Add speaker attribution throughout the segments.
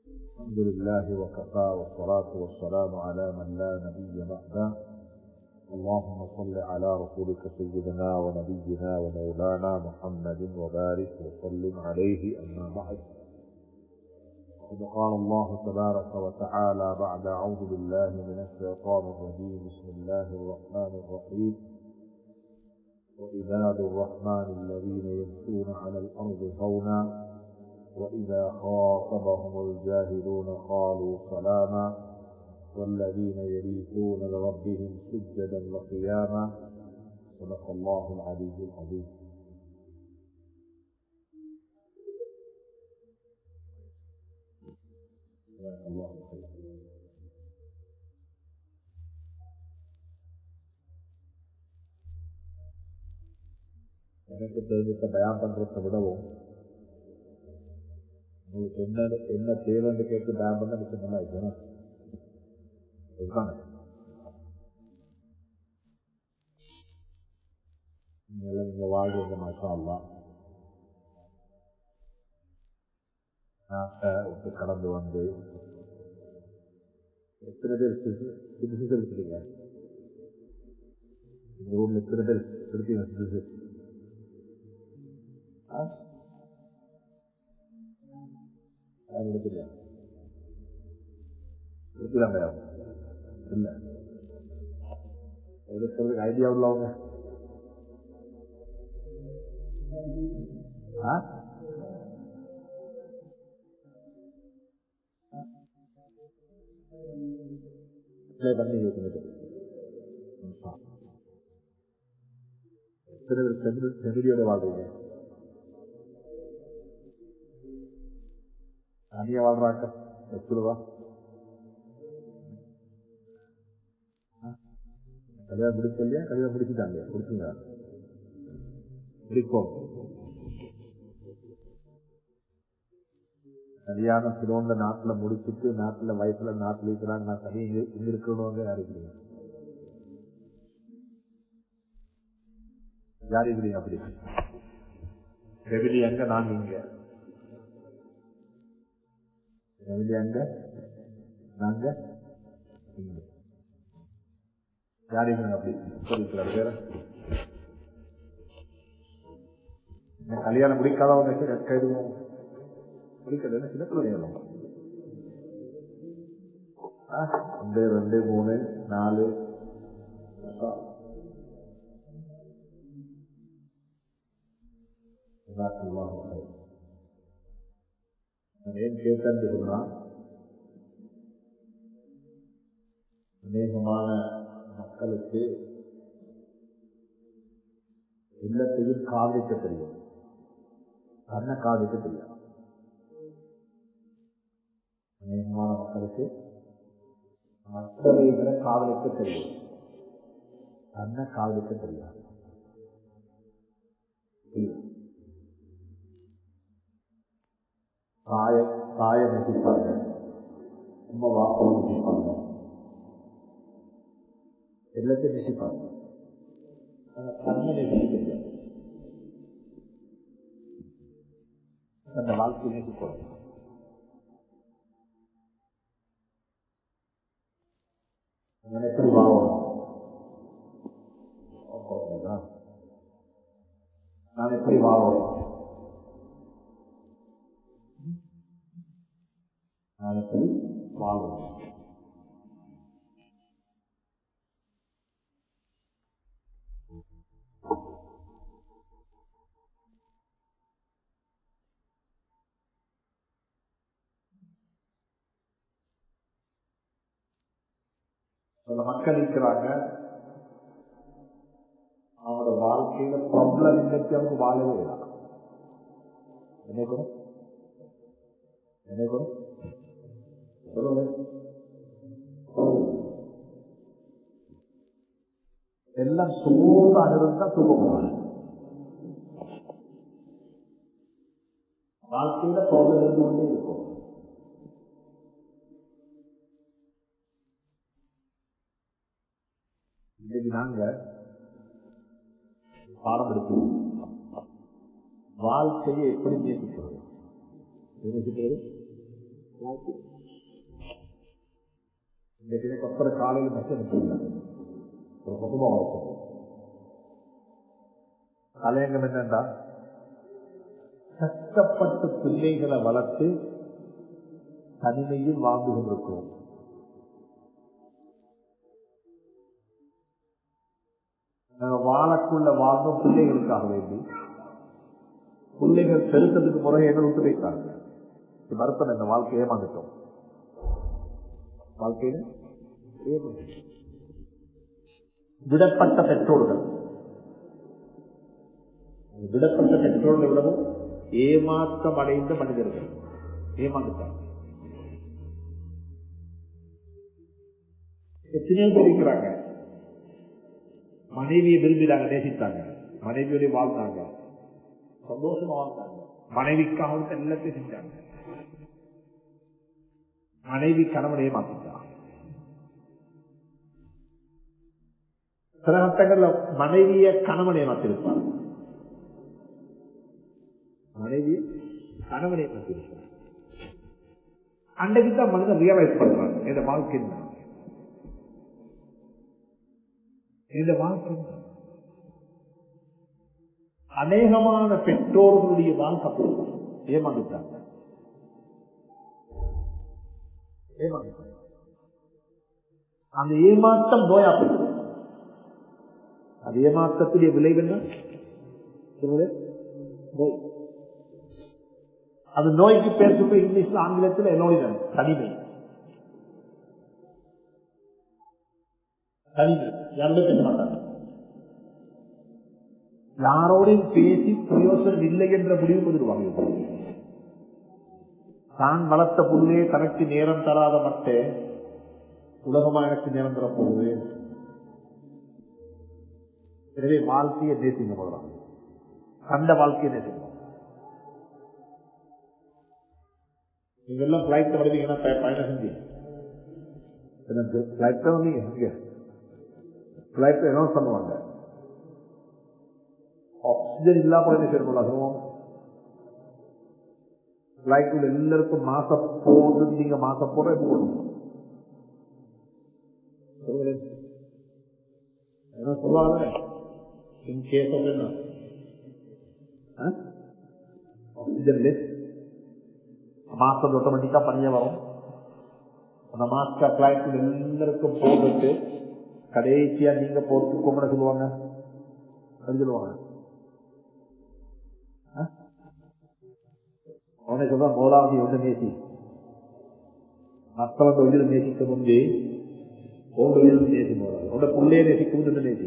Speaker 1: الحمد لله وكفى والصلاة والسلام على من لا نبي بعده اللهم صل على رسولك سيدنا ونبينا ومولانا محمد وبارك وسلم عليه أما بعد قد قال الله تبارك وتعالى بعد أعوذ بالله من الشيطان الرجيم بسم الله الرحمن الرحيم وعباد الرحمن الذين يمشون على الأرض هونا وإذا خاطبهم الجاهلون قالوا سلاما والذين يبيتون لربهم سجدا وقياما صدق الله العلي العظيم جزاك الله خيرا எனக்கு தெரிஞ்ச பயான் பண்றதை விடவும் உங்களுக்கு என்ன என்ன தேவைன்னு கேட்டு பயான் பண்ண மிச்சம் நல்லா இருக்கணும் நீங்க நீங்க வாழ்றீங்க மாஷா அல்லா நாட்டை விட்டு கடந்து வந்து எத்தனை பேர் சிட்டிசன் இருக்கிறீங்க இந்த ஊர்ல எத்தனை பேர் எடுத்தீங்க சிட்டிசன் யாரும் எடுத்துலையா எடுத்துறாங்க இல்ல எடுக்கிறதுக்கு ஐடியா உள்ளவங்க பண்ணி எத்தனை பேர் செமிலியோட வாழ்றீங்க தனியா வாழ்றாங்க எத்துருவா கல்யாணம் பிடிக்கலையா கல்யாணம் பிடிச்சிட்டாங்க பிடிச்சுங்க பிடிக்கும் கல்யாணம் சிலோண்ட நாட்டுல முடிச்சுட்டு நாட்டுல வயசுல நாட்டுல இருக்கிறாங்க நான் தனி இங்க இருக்கிறவங்க யாரு இருக்கிறீங்க யாரு இருக்கிறீங்க அப்படி ரெவிலி அங்க நாங்க இங்க ரெவிலி அங்க நாங்க இங்க யாரையும் அப்படி சொல்லிக்கிறார் வேற கல்யாணம் முடிக்காதவங்க கைதுவோம் முடிக்கல சின்ன பிள்ளைங்க ரெண்டு ரெண்டு மூணு நாலு ஏன் கேட்டேன்னு சொன்னா அநேகமான மக்களுக்கு எல்லாத்தையும் காதலிக்க தெரியும் கண்ணை காதலிக்க தெரியும் அநேகமான மக்களுக்கு மற்றவைகளை காதலிக்க தெரியும் கண்ணை காதலிக்க தெரியாது தாய தாய நசிப்பாங்க அம்மா வாப்பாவை நசிப்பாங்க எல்லாத்தையும் நேசிப்பாங்க கண்ணை நேசிக்க தெரியாது அந்த வாழ்க்கை நேசிப்பாங்க நான் எப்படி வாழணும் நான் எப்படி வாழணும் நான் எப்படி வாழணும் சில மக்கள் இருக்கிறாங்க அவங்களோட வாழ்க்கையில ப்ராப்ளம் இன்றைக்கு அவங்க வாழவே இல்லை நினைக்கணும் நினைக்கணும் சொல்லுங்க எல்லாம் சூழ்நாடு இருந்தா தூக்கம் வாழ்க்கையில ப்ராப்ளம் இருந்து கொண்டே இருக்கும் இன்னைக்கு நாங்க பாடம் எடுக்கிறோம் வாழ்க்கையை எப்படி நேசிக்கிறது நேசிக்கிறது இன்னைக்கு கொத்தர காலையில் மெசேஜ் ஒரு குடும்பம் வளர்ச்சது தலையங்கம் என்னண்டா கஷ்டப்பட்டு பிள்ளைகளை வளர்த்து தனிமையில் வாழ்ந்து கொண்டிருக்கிறோம் வாழக்குள்ள வாழ்ந்தோம் பிள்ளைகளுக்காக வேண்டி பிள்ளைகள் பெருத்ததுக்கு முறை என்ன விட்டு வைத்தாங்க மருத்துவம் இந்த வாழ்க்கையை ஏமாந்துட்டோம் வாழ்க்கையில விடப்பட்ட பெற்றோர்கள் விடப்பட்ட பெற்றோர்கள் விடவும் ஏமாற்றம் அடைந்த மனிதர்கள் ஏமாந்துட்டாங்க எத்தனையோ பேர் இருக்கிறாங்க மனைவியை விரும்பினாங்க நேசித்தாங்க மனைவியோட வாழ்ந்தாங்க சந்தோஷமா வாழ்ந்தாங்க மனைவிக்காக எல்லாத்தையும் செஞ்சாங்க மனைவி கணவனையே மாத்திட்டான் சில கட்டங்கள்ல மனைவிய கணவனை மாத்திருப்பார் மனைவி கணவனை மாத்திருப்பார் அன்றைக்கு தான் மனிதன் ரியலைஸ் பண்றாங்க இந்த வாழ்க்கை இந்த வாழ்க்கை அநேகமான பெற்றோர்களுடைய வாழ்க்கை ஏமாந்துட்டாங்க ஏமாந்துட்டாங்க அந்த ஏமாற்றம் நோயாப்பட்டது அது ஏமாற்றத்துடைய விளைவு என்ன நோய் அது நோய்க்கு பேர் சொல்லி இங்கிலீஷ்ல ஆங்கிலத்தில் நோய் தான் தனிமை தனிமை யாரோட பேச மாட்டாங்க யாரோடையும் பேசி பிரயோசனம் இல்லை என்ற முடிவு வந்துடுவாங்க தான் வளர்த்த புள்ளே தனக்கு நேரம் தராத மட்டே உலகமா எனக்கு நேரம் தர போகுது எனவே வாழ்க்கையை நேசிங்க போகிறாங்க கண்ட வாழ்க்கையை நேசிங்க நீங்க எல்லாம் பிளைட்ல வருவீங்கன்னா பயணம் செஞ்சு எனக்கு பிளைட்ல வந்தீங்க இங்க பிளைட்ல என்ன பண்ணுவாங்க ஆக்சிஜன் இல்லாம என்ன செய்யணும் அதுவும் பிளைட்ல எல்லாருக்கும் மாச போது நீங்க மாச போற போடணும் என்ன சொல்லுவாங்க இன் கேஸ் ஆஃப் என்ன ஆக்சிஜன் லெஸ் மாசம் ஆட்டோமேட்டிக்கா பண்ணிய வரும் அந்த மாஸ்க பிளைட்ல எல்லாருக்கும் போட்டுட்டு கடைசியா நீங்க போட்டுக்கோம்னு சொல்லுவாங்க சொல்லுவாங்க அவனை சொல்றான் முதலாவது ஒன்று நேசி மற்றவன் உயிர் நேசிக்க முன்பே உங்க உயிர் நேசி போறாரு உங்க புள்ளைய நேசிக்க முன்பு நேசி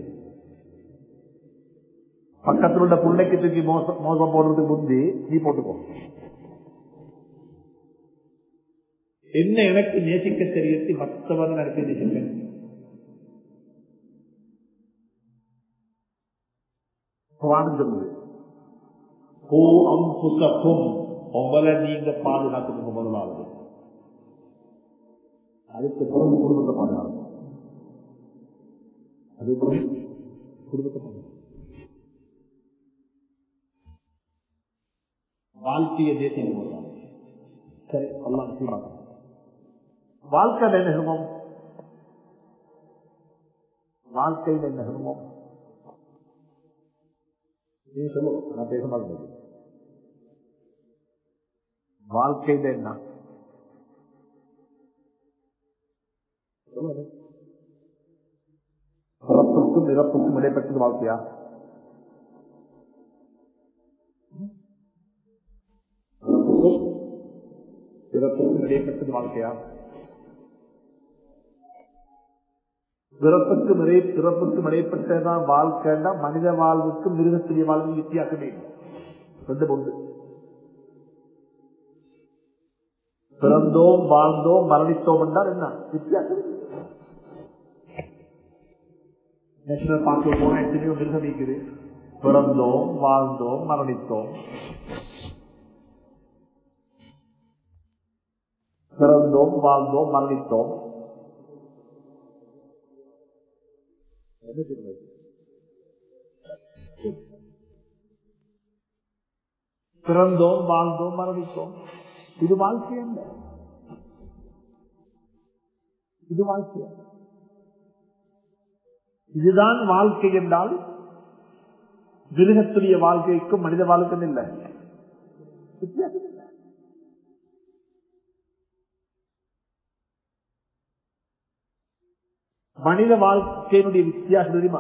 Speaker 1: பக்கத்தில் உள்ள பிள்ளைக்கு தூக்கி மோசம் மோசம் போடுறதுக்கு முந்தி நீ போட்டுக்கோ என்ன எனக்கு நேசிக்க தெரியத்தி மற்றவன் எனக்கு நேசிப்பேன் சொல்லுது ஓ அம்புசக்கும் உங்களை நீங்க பாதுகாத்துக்கு முதலாவது அதுக்கு பிறகு குடும்பத்தை பாதுகாக்கும் அது குடும்பத்தை பாதுகாக்கும் வாழ்க்கையை தேசியம் போடுறாங்க சரி எல்லாம் சொல்றாங்க வாழ்க்கையில் என்ன ஹிருமம் வாழ்க்கையில் என்ன ஹிருமம் நீ சொல்லு நான் பேச மாட்டேன் வாழ்க்கையில் என்ன பிறப்புக்கும் இறப்புக்கும் இடைப்பட்டது வாழ்க்கையா பிறப்புக்கும் இடைப்பட்டது வாழ்க்கையா பிறப்புக்கும் இறை பிறப்புக்கும் இடைப்பட்டதான் வாழ்க்கைன்னா மனித வாழ்வுக்கும் மிருகத்துடைய வாழ்வு வித்தியாசமே இல்லை ரெண்டு பொண்ணு பிறந்தோம் வாழ்ந்தோம் மரணித்தோம் என்றால் என்ன வித்தியாசம் நேஷனல் பார்க்கில் போனா எத்தனையோ மிருகம் இருக்குது பிறந்தோம் வாழ்ந்தோம் மரணித்தோம் பிறந்தோம் வாழ்ந்தோம் மரணித்தோம் என்ன சொல்றது பிறந்தோம் வாழ்ந்தோம் மரணித்தோம் இது வாழ்க்கை அல்ல இது வாழ்க்கை இதுதான் வாழ்க்கை என்றால் மிருகத்துடைய வாழ்க்கைக்கும் மனித வாழ்க்கையும் இல்லை வித்தியாசம் இல்லை மனித வாழ்க்கையினுடைய வித்தியாசம் தெரியுமா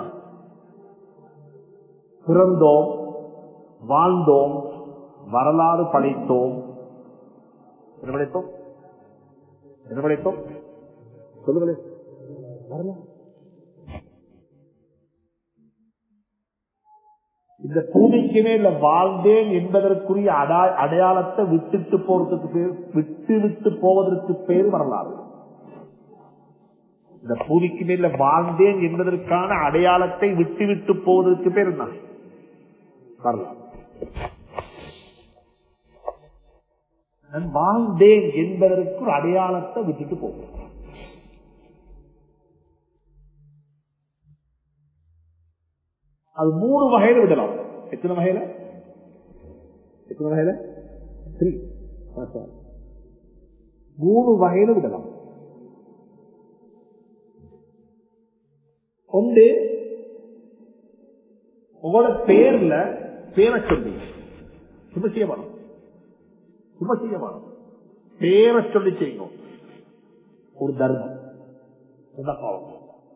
Speaker 1: பிறந்தோம் வாழ்ந்தோம் வரலாறு படைத்தோம் என்ன படைத்தோம் என்ன படைத்தோம் சொல்லுங்களேன் வரலாறு இந்த பூமிக்கு மேல வாழ்ந்தேன் என்பதற்குரிய அடா- அடையாளத்தை விட்டுட்டு போறதுக்கு பேர் விட்டு விட்டு போவதற்கு பேர் வரலாறு இந்த பூமிக்கு மேல வாழ்ந்தேன் என்பதற்கான அடையாளத்தை விட்டு விட்டு போவதற்கு பேர் என்ன வரலாறு நான் வாழ்ந்தேன் என்பதற்கு ஒரு அடையாளத்தை விட்டுட்டு போவேன் அது மூணு வகையில விடலாம் எத்தனை வகையில எத்தனை வகையில த்ரீ மூணு வகையில விடலாம் ஒன்று உங்களோட பேர்ல பேரை சொல்லி சும செய்ய வேணும் சும செய்ய வேணும் பேரை சொல்லி செய்யணும் ஒரு தர்மம் சதகாவும்.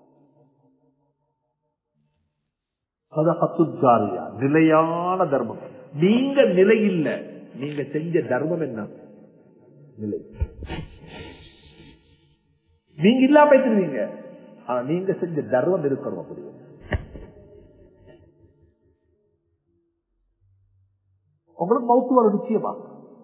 Speaker 1: சதகத்து ஜாரியா நிலையான தர்மம் நீங்க நிலை இல்ல நீங்க செஞ்ச தர்மம் என்ன நிலை நீங்க இல்லாம பேசுறீங்க ஆனா நீங்க செஞ்ச தர்மம் இருக்கணும் அப்படி உங்களுக்கு மௌத்து வர நிச்சயமா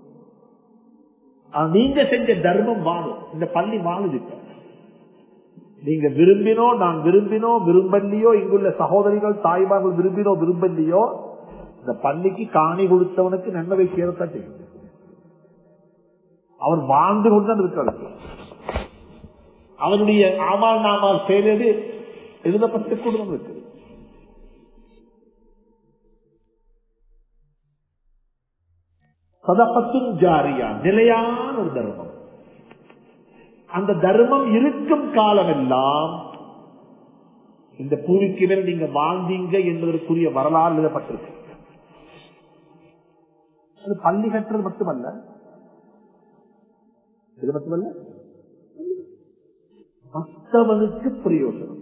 Speaker 1: ஆனா நீங்க செஞ்ச தர்மம் வாழும் இந்த பள்ளி வாழுது இப்ப. நீங்க விரும்பினோ நான் விரும்பினோ விரும்பலையோ இங்குள்ள சகோதரிகள் தாய்மார்கள் விரும்பினோ விரும்பலையோ இந்த பள்ளிக்கு காணி கொடுத்தவனுக்கு நன்மை சேரத்தான் செய்யும் அவன் வாழ்ந்து கொண்டுதான் இருக்கிறார் அவனுடைய ஆமால் நாமால் செயலது எழுதப்பட்டு கொண்டு இருக்கு சதப்பத்தும் ஜாரியா நிலையான ஒரு தர்மம் அந்த தர்மம் இருக்கும் காலமெல்லாம் இந்த பூமிக்கு மேல் நீங்க வாழ்ந்தீங்க என்பதற்குரிய வரலாறு எழுதப்பட்டிருக்கு அது பள்ளி கட்டுறது மட்டுமல்ல இது மட்டுமல்ல மற்றவனுக்கு பிரயோஜனம்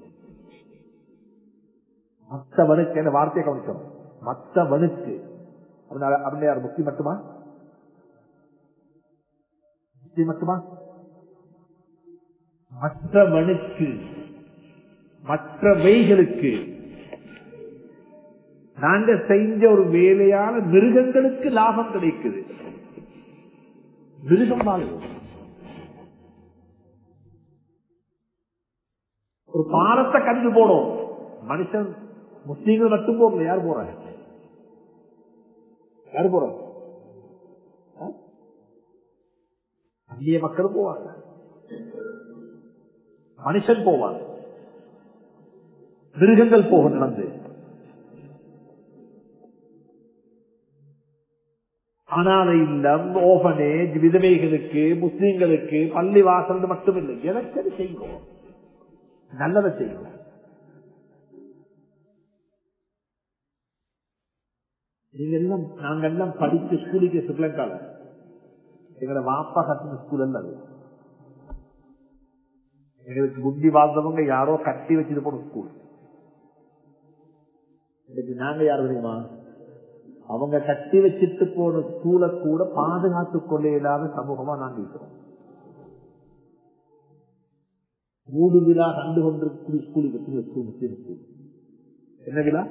Speaker 1: மற்றவனுக்கு என்ன வார்த்தையை கவனிக்கணும் மற்றவனுக்கு அப்படின்னா- அப்படின்னா யார் முஸ்லீம் மட்டுமா முஸ்லீம் மட்டுமா மற்றவனுக்கு மற்றவைகளுக்கு நாங்க செஞ்ச ஒரு வேலையான மிருகங்களுக்கு லாபம் கிடைக்குது மிருகம் வாழுது ஒரு பாலத்தை கண்டு போடும் மனுஷன் முஸ்லீம்கள் மட்டும் போகல யார் போறாங்க யார் போறாங்க ஆ? அந்நிய மக்களும் போவாங்க மனுஷன் போவான் மிருகங்கள் போக நடந்து அனாதை இல்லம் ஓபனேஜ் விதவைகளுக்கு முஸ்லீம்களுக்கு பள்ளி வாசல் மட்டுமில்லை எனக்கு அது செய்யும் நல்லதை செய்யும் நீங்க எல்லாம் நாங்க எல்லாம் படிச்ச ஸ்கூலுக்கு ஸ்ரீலங்கால எங்களோட வாப்பா கட்டின ஸ்கூல் அல்ல அது எங்களுக்கு முந்தி வாழ்ந்தவங்க யாரோ கட்டி வச்சுட்டு போன ஸ்கூல் இன்னைக்கு நாங்க யாரு தெரியுமா அவங்க கட்டி வச்சுட்டு போன ஸ்கூலை கூட பாதுகாத்துக் கொள்ள இயலாத சமூகமா நாங்க இருக்கிறோம் மூடு விழா கண்டு கொண்டிருக்கிற ஸ்கூல் எத்தனை ஸ்கூல் முஸ்லீம் ஸ்கூல் என்ன விழா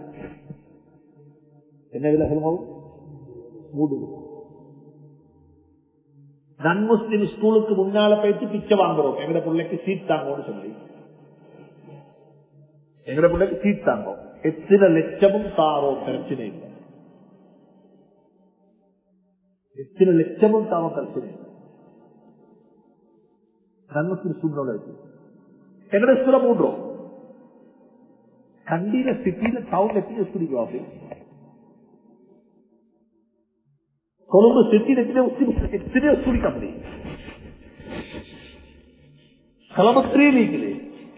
Speaker 1: என்ன விழா சொல்லுவோம் மூடு விழா நன் முஸ்லிம் ஸ்கூலுக்கு முன்னால போயிட்டு பிச்சை வாங்குறோம் எங்கட பிள்ளைக்கு சீட் தாங்கோன்னு சொல்லி எங்கட பிள்ளைக்கு சீட் தாங்கோம் எத்தனை லட்சமும் தாரோம் பிரச்சனை இல்லை எத்தனை லட்சமும் தாரோம் பிரச்சனை இல்லை நன் முஸ்லிம் ஸ்கூலோட இருக்கு எங்கட ஸ்கூல மூடுறோம் கண்டியில சிட்டியில டவுன் எத்தனை ஸ்கூலிக்கும் அப்படி கொழும்பு சிட்டியில் எத்தனையோ எத்தனையோ ஸ்கூலி கம்பெனி
Speaker 2: கிளம்பத்திலே நீக்குது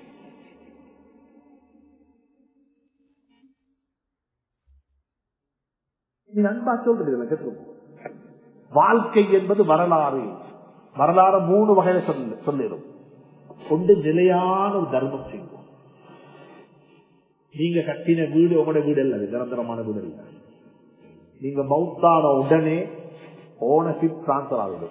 Speaker 2: நீ அன்பா சொல்றது கேட்கும் வாழ்க்கை என்பது வரலாறு வரலாறு மூணு வகையில சொல்ல சொல்லிடும் கொண்டு நிலையான ஒரு தர்மம் செய்வோம் நீங்க கட்டின வீடு உங்களோட வீடு அல்ல அது நிரந்தரமான வீடு அல்ல நீங்க மவுத்தான உடனே ஓனர்ஷிப் டிரான்ஸ்பர் ஆகுது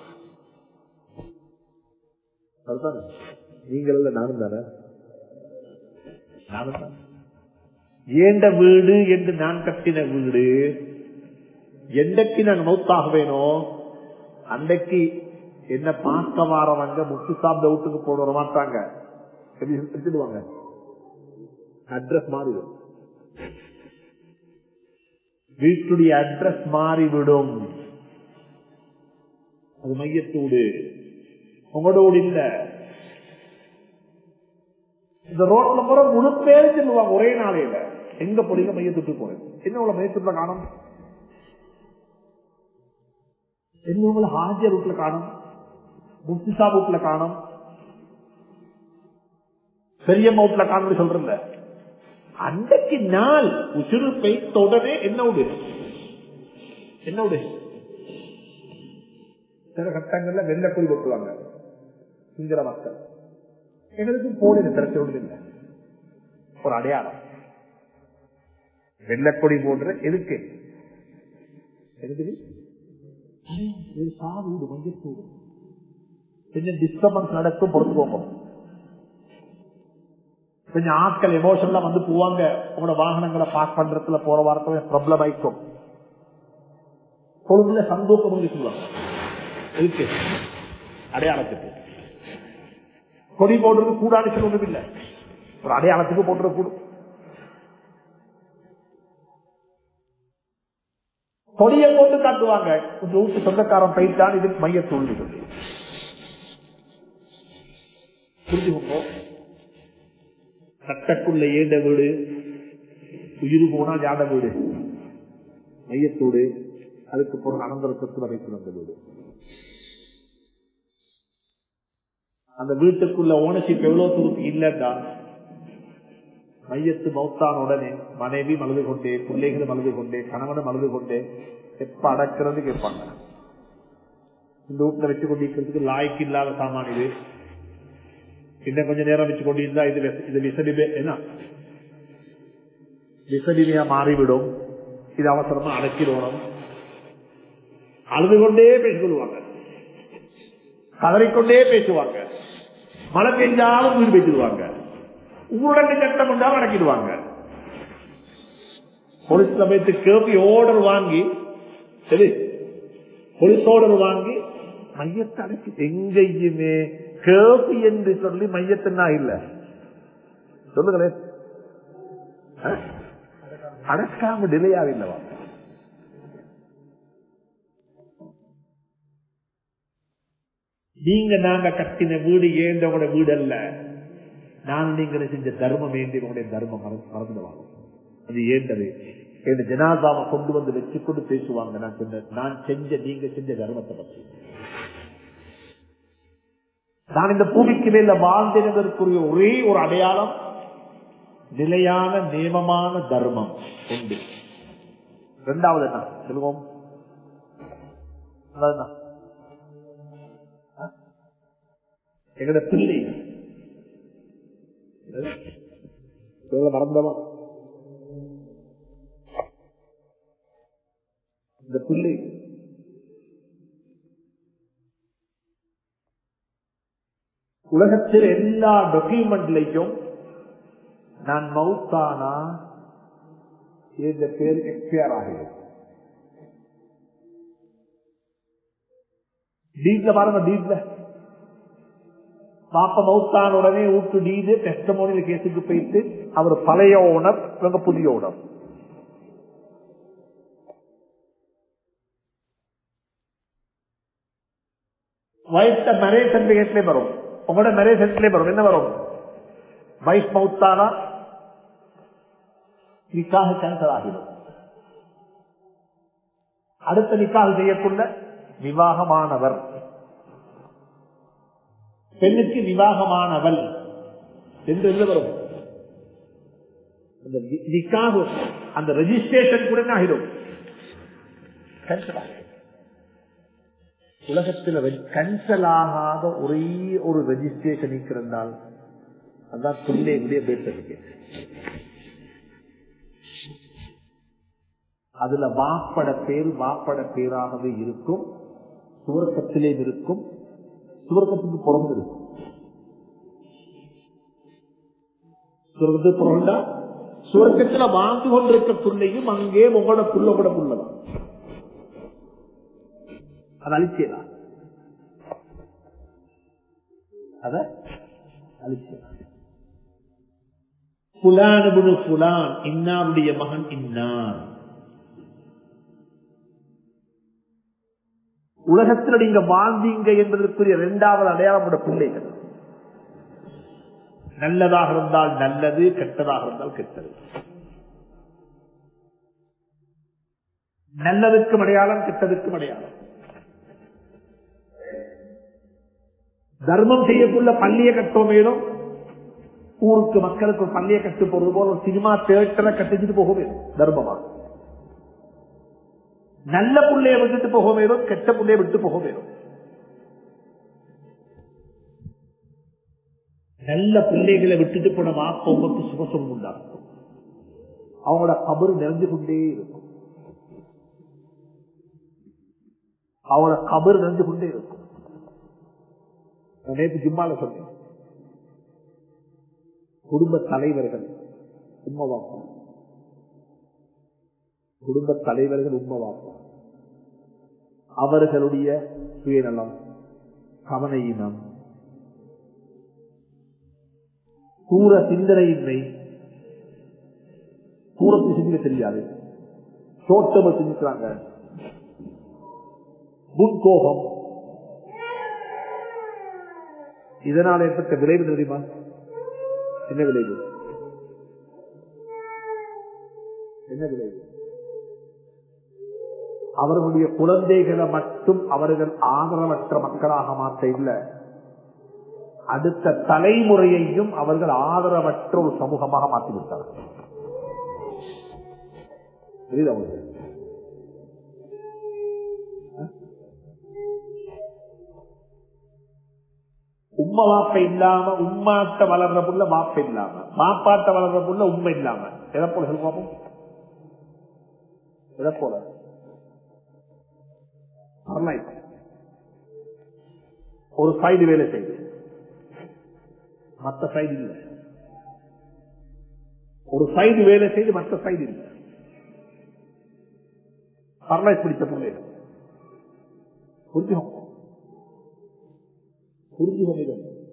Speaker 2: அதுதானே நீங்கள் இல்ல நானும் தானே நானும் தான் ஏண்ட வீடு என்று நான் கட்டின வீடு எந்தக்கு நான் மௌத்தாக வேணும் அன்றைக்கு என்ன பார்க்க வாரவங்க முத்து சாப்பிட வீட்டுக்கு போட வர மாட்டாங்க எப்படி எடுத்துடுவாங்க அட்ரஸ் மாறிடும் வீட்டுடைய அட்ரஸ் மாறிவிடும் அது மையத்தோடு உங்களோட இல்ல இந்த ரோட்ல போற முழு பேரு சொல்லுவாங்க ஒரே நாளையில எங்க போறீங்க மையத்துட்டு போறேன் என்ன உங்களை மையத்துட்டுல காணும் என்ன உங்களை ஹாஜியர் வீட்டுல காணும் முப்திசா வீட்டுல காணும் பெரியம்மா வீட்டுல காணும் சொல்றல அன்றைக்கு நாள் உசுறு பெய்த உடனே என்ன விடு என்ன விடு சில கட்டங்கள்ல வெள்ளக்குடி போட்டுவாங்க சிங்கள மக்கள் எங்களுக்கு போலின பிரச்சனை ஒன்றும் இல்லை ஒரு அடையாளம் வெள்ளக்கொடி போன்ற எதுக்கு எதுக்கு இது சாவூடு மஞ்சத்தூடு கொஞ்சம் டிஸ்டர்பன்ஸ் நடக்கும் பொறுத்துக்கோங்க கொஞ்சம் ஆட்கள் எமோஷன்ல வந்து போவாங்க உங்களோட வாகனங்களை பார்க் பண்றதுல போற வாரத்துல ப்ராப்ளம் ஆயிக்கும் கொழும்புல சந்தோஷம் சொல்லுவாங்க எதுக்கு அடையாளத்துக்கு கொடி போடுறது கூடாது சொல்றது இல்லை ஒரு அடையாளத்துக்கு போடுறது கூடும் கொடியை போட்டு காட்டுவாங்க கொஞ்சம் ஊட்டு சொந்தக்காரன் போயிட்டான் இது மையத்தூள் சொல்லி புரிஞ்சுக்கோங்க சட்டக்குள்ள ஏண்ட வீடு உயிர் போனா ஜாட வீடு மையத்தோடு அதுக்கு போற அனந்தர சொத்துல வைக்கணும் அந்த வீடு அந்த வீட்டுக்குள்ள ஓனர்ஷிப் எவ்வளவு தூரத்து இல்லைன்னா மையத்து மௌத்தான உடனே மனைவி மலது கொண்டே பிள்ளைகளும் மலது கொண்டே கணவனும் மலது கொண்டே எப்ப அடக்கிறது கேட்பாங்க இந்த வீட்டுல வச்சு கொண்டிருக்கிறதுக்கு லாய்க்கு இல்லாத சாமான் இது இன்னும் கொஞ்ச நேரம் வச்சு கொண்டிருந்தா இது இது விசடிமே என்ன விசடிமையா மாறிவிடும் இது அவசரமா அடக்கிடணும் அழுது கொண்டே பேசிக்கொள்வாங்க கதறிக்கொண்டே பேசுவாங்க மழை பெஞ்சாலும் உயிர் பேசிடுவாங்க ஊரடங்கு சட்டம் கொண்டாலும் அடக்கிடுவாங்க போலீஸ் சமயத்து கேபி ஓர்டர் வாங்கி சரி போலீஸ் ஆர்டர் வாங்கி மையத்தை அடக்கி எங்கேயுமே கேபி என்று சொல்லி மையத்தினா இல்ல சொல்லுங்களேன் அடக்காம டிலேயாவில்லவா நீங்க நாங்க கட்டின வீடு ஏந்தவங்களோட வீடு அல்ல நான் நீங்க செஞ்ச தர்மம் வேண்டி உங்களுடைய தர்மம் மறந்துடுவாங்க அது ஏண்டது என் ஜனாதாவை கொண்டு வந்து வச்சு கொண்டு பேசுவாங்க நான் சொன்ன நான் செஞ்ச நீங்க செஞ்ச தர்மத்தை பற்றி நான் இந்த பூமிக்கு மேல வாழ்ந்திருந்ததற்குரிய ஒரே ஒரு அடையாளம் நிலையான நியமமான தர்மம் உண்டு இரண்டாவது என்ன சொல்லுவோம் என்ன எங்கட பிள்ளை மறந்தவா இந்த பிள்ளை உலகத்தில் எல்லா டாக்குமெண்ட்லையும் நான் மவுத்தானா இந்த பேர் எக்ஸ்பயர் ஆகிறது டீட்ல பாருங்க டீட்ல பாப்ப மௌத்தான உடனே ஊட்டு டீது டெஸ்டமோனியல் கேஸுக்கு போயிட்டு அவர் பழைய ஓனர் இவங்க புதிய ஓனர் வயச மேரேஜ் சர்டிபிகேட்ல வரும் உங்களோட மேரேஜ் சர்டிபிகேட் வரும் என்ன வரும் வைஃப் மௌத்தானா நிக்காக கேன்சல் ஆகிடும் அடுத்த நிக்காக செய்யக்குள்ள விவாகமானவர் பெண்ணுக்கு விவாகமானவள் என்று எழுத வரும் அந்த வி- நிக்காஹ் அந்த ரெஜிஸ்ட்ரேஷன் கூட என்ன ஆகிடும் Cancel ஆகிடும். உலகத்தில் கேன்சல் ஆகாத ஒரே ஒரு ரெஜிஸ்ட்ரேஷன் இருக்கிறால் அதான் பிள்ளைகளுடைய பேர் சர்டிபிகேட் அதுல வாப்பட பேர் வாப்பட பேராகவே இருக்கும் சுவர்க்கத்திலே இருக்கும் சுவர்க்கத்துக்கு புறந்து இருக்கும் சுவர்க்கத்துக்கு புறந்தா சுவர்க்கத்துல வாழ்ந்து கொண்டிருக்க பிள்ளையும் அங்கே உங்களோட புள்ள கூட புள்ளதான் அது அழிச்சியலாம் அத அழிச்சியலாம் புலான் புலான் இன்னாருடைய மகன் இன்னார் உலகத்தில் நீங்க வாழ்ந்தீங்க என்பதற்குரிய இரண்டாவது அடையாளப்பட பிள்ளைகள் நல்லதாக இருந்தால் நல்லது கெட்டதாக இருந்தால் கெட்டது நல்லதுக்கும் அடையாளம் கெட்டதுக்கும் அடையாளம் தர்மம் செய்யக்குள்ள பள்ளியை கட்டோம் மேலும் ஊருக்கு மக்களுக்கு ஒரு பள்ளியை கட்டு போறது போல ஒரு சினிமா தேட்டரை கட்டிச்சுட்டு போக வேணும் தர்மமா நல்ல புள்ளைய விட்டுட்டு போக வேணும் கெட்ட புள்ளைய விட்டு போக வேணும் நல்ல பிள்ளைகளை விட்டுட்டு போன வாப்ப உங்களுக்கு சுகசம் உண்டாகும் அவங்களோட கபரு நிறைஞ்சு கொண்டே இருக்கும் அவங்களோட கபரு நிறைஞ்சு கொண்டே இருக்கும் நான் நேற்று ஜிம்மால சொன்னேன் குடும்ப தலைவர்கள் உண்மைவாப்பா குடும்ப தலைவர்கள் உண்மைவாப்பா அவர்களுடைய சுயநலம் கவனையினம் தூர சிந்தனையின்மை தூரத்தை சிந்திக்க தெரியாது சோட்டம சிந்திக்கிறாங்க முன்கோபம் இதனால் ஏற்பட்ட விளைவு தெரியுமா என்ன விளைவு என்ன விளைவு அவர்களுடைய குழந்தைகளை மட்டும் அவர்கள் ஆதரவற்ற மக்களாக மாற்ற இல்லை அடுத்த தலைமுறையையும் அவர்கள் ஆதரவற்ற ஒரு சமூகமாக மாற்றிவிட்டார்கள் புரியுதா உங்களுக்கு? உம்மை வாப்ப இல்லாம உம்மாட்ட வளர்ற புள்ள வாப்ப இல்லாம மாப்பாட்ட வளர்ற புள்ள உண்மை இல்லாம எதை போல சொல்லுவோம் எதை போல வரலாம் இப்ப. ஒரு சைடு வேலை செய்யுது மற்ற சைடு இல்ல ஒரு சைடு வேலை செய்து மற்ற சைடு இல்ல பரலாய் பிடித்த பிள்ளைகள் புரிஞ்சுக்கோங்க புரிஞ்சுக்கோங்க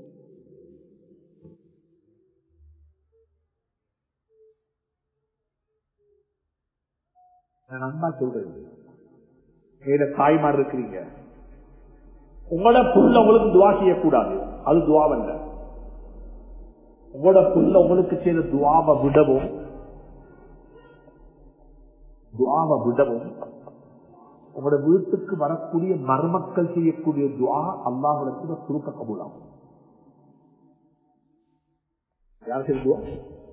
Speaker 2: நான் அன்பா சொல்றேன் ஏத தாய்மார் இருக்கிறீங்க உங்களோட புள்ள உங்களுக்கு துவா செய்யக்கூடாது அது துவாவல்ல உங்களோட புள்ள உங்களுக்கு செய்த துவாவை விடவும் துவாவை விடவும் உங்களோட வீட்டுக்கு வரக்கூடிய மருமக்கள் செய்யக்கூடிய துவா அல்லாஹிடத்துல சுருக்க கபூலாகும் யார் செய்த துவா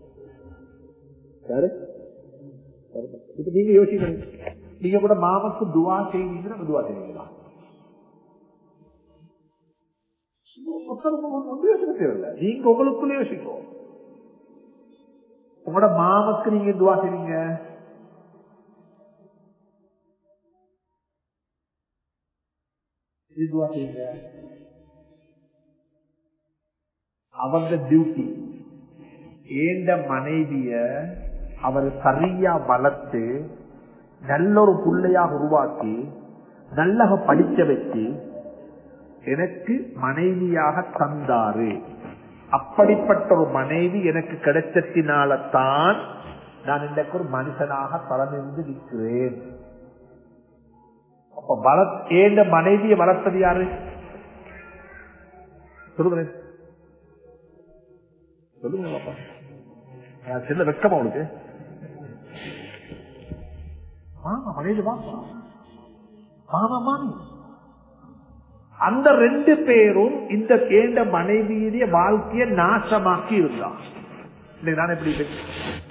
Speaker 2: யாரு மருமக்கள். இப்ப நீங்க யோசிக்கணும் நீங்க கூட மாமக்கு துவா செய்வீங்கன்னா துவா செய்வீங்களா நீங்க உங்களுக்குள்ள யோசிக்கும் உங்களோட மாமக்கு நீங்க துவா செய்வீங்க இது துவா செய்யுங்க அவங்க டியூட்டி ஏண்ட மனைவிய அவர் சரியா வளர்த்து நல்ல ஒரு பிள்ளையாக உருவாக்கி நல்லக படிக்க வச்சு எனக்கு மனைவியாக தந்தாரு அப்படிப்பட்ட ஒரு மனைவி எனக்கு கிடைச்சத்தினால தான் நான் இன்றைக்கு ஒரு மனுஷனாக தலைமிருந்து நிற்கிறேன் அப்ப வள ஏந்த மனைவியை வளர்த்தது யாரு சொல்லுங்க சொல்லுங்க பாப்பா. நான் சின்ன வெக்கமா உனக்கு மாமா மனைவி வாப்பா மாமா மாமி அந்த ரெண்டு பேரும் இந்த கேண்ட மனைவியுடைய வாழ்க்கையை நாசமாக்கி இருந்தான் இன்னைக்கு நான் எப்படி இருக்கேன்?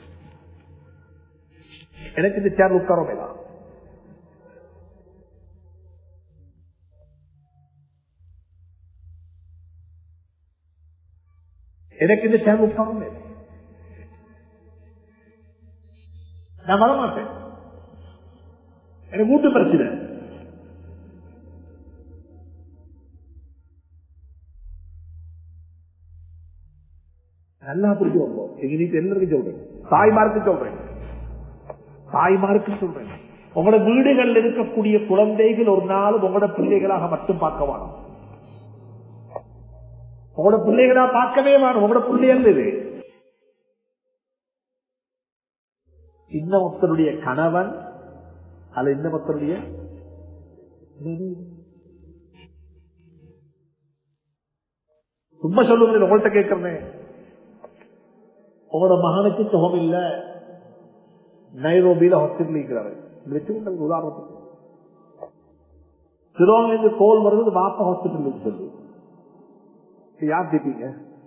Speaker 2: எனக்கு இந்த சேர் உட்காரவே தான் எனக்கு இந்த சேர் உட்காரவே இல்லை. நான் வரமாட்டேன் எனக்கு வீட்டு பிரச்சனை நல்லா புரிஞ்சு வந்தோம் எங்க நீட்டு எல்லாருக்கும் சொல்றேன் தாய்மாருக்கு சொல்றேன் தாய்மாருக்கு சொல்றேன் உங்களோட வீடுகளில் இருக்கக்கூடிய குழந்தைகள் ஒரு நாள் உங்களோட பிள்ளைகளாக மட்டும் பார்க்க வேணும் உங்களோட பிள்ளைகளா பார்க்கவே வேணும் உங்களோட பிள்ளைகள் இது இன்னமொத்தருடைய கணவன் அல்ல இன்னமொத்தருடைய மனைவி. சும்மா சொல்லுங்க உங்கள்கிட்ட கேட்கிறேன் உங்களோட மகனுக்கு சுகம் இல்ல நைரோபியில ஹாஸ்பிட்டல் இருக்கிறாரு வச்சுக்கோங்க உதாரணத்துக்கு சிலோங்கிலிருந்து கோல் வருது வாப்பா ஹாஸ்பிட்டல் சொல்லி இது யார் கேட்டீங்க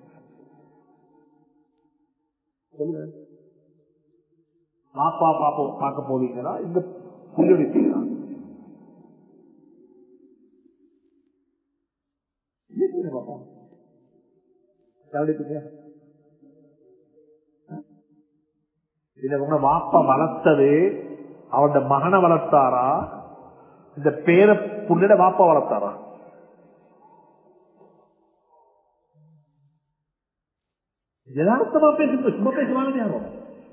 Speaker 2: சொல்லுங்க பாப்பா பாப்பா பார்க்க போவீங்களா இந்த புள்ளடிப்பீங்களா பாப்பா கவனிப்பீங்க இத உங்க வாப்பா வளர்த்தது அவனோட மகனை வளர்த்தாரா இந்த பேர புள்ளிட வாப்பா வளர்த்தாரா யதார்த்தமா பேசுங்க சும்மா பேசுவாங்க யாரும்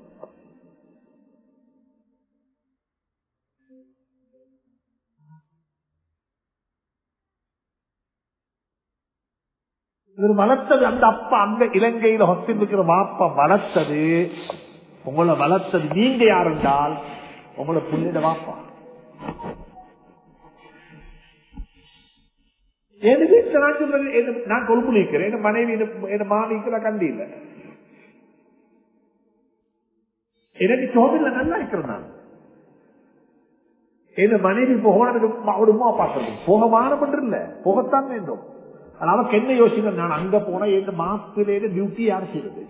Speaker 2: இவர் வளர்த்தது அந்த அப்பா அந்த இலங்கையில ஹொஸ்டில் இருக்கிற வாப்பா வளர்த்தது உங்களை வளர்த்தது நீங்க யார் என்றால் உங்களை புள்ளிட வாப்பா என் வீட்டுல நான் சொல்றது, என்ன- நான் கொழும்புல இருக்கிறேன் என் மனைவி என்ன- என் மாமிக்கு நான் கண்டி இல்லை எனக்கு சோதனை நல்லா இருக்கிறேன் நான் என் மனைவி போகணும் அவரு உமா பார்க்கறது போக வானம் இல்ல போகத்தான் வேண்டும் ஆனா அவக்கு என்ன யோசிக்க நான் அங்க போனா என் மாப்பிள்ளையோட டியூட்டி யார் செய்யறது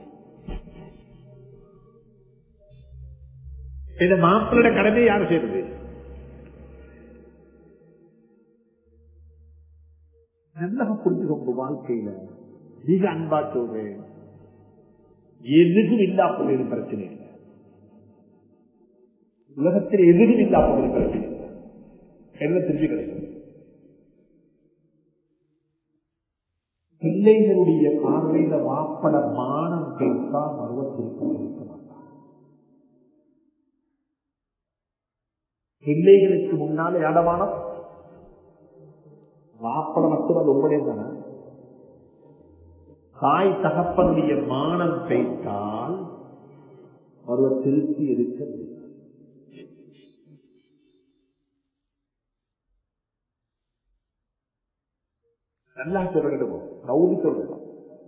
Speaker 2: என் மாப்பிள்ளையோட கடமை யார் செய்யறது நல்லா புரிஞ்சுக்கோங்க வாழ்க்கையில மிக அன்பா சொல்றேன் எதுக்கும் இல்லா போகிறது பிரச்சனை இல்லை உலகத்தில் எதுவும் இல்லா போகிறது பிரச்சனை இல்லை என்ன திரும்பி கிடைக்கும் பிள்ளைகளுடைய பார்வையில வாப்பட மானம் கேட்டா மருவத்திற்கு இருக்க மாட்டான் பிள்ளைகளுக்கு முன்னாலே அடமானம் வாப்பட மட்டும் அது உங்களுடைய தானே தாய் தகப்பனுடைய மானம் பேய்த்தால் ஒருவர் திருப்பி இருக்க முடியாது நல்லா சொல்லிடுவோம் நவுதி சொல்றோம்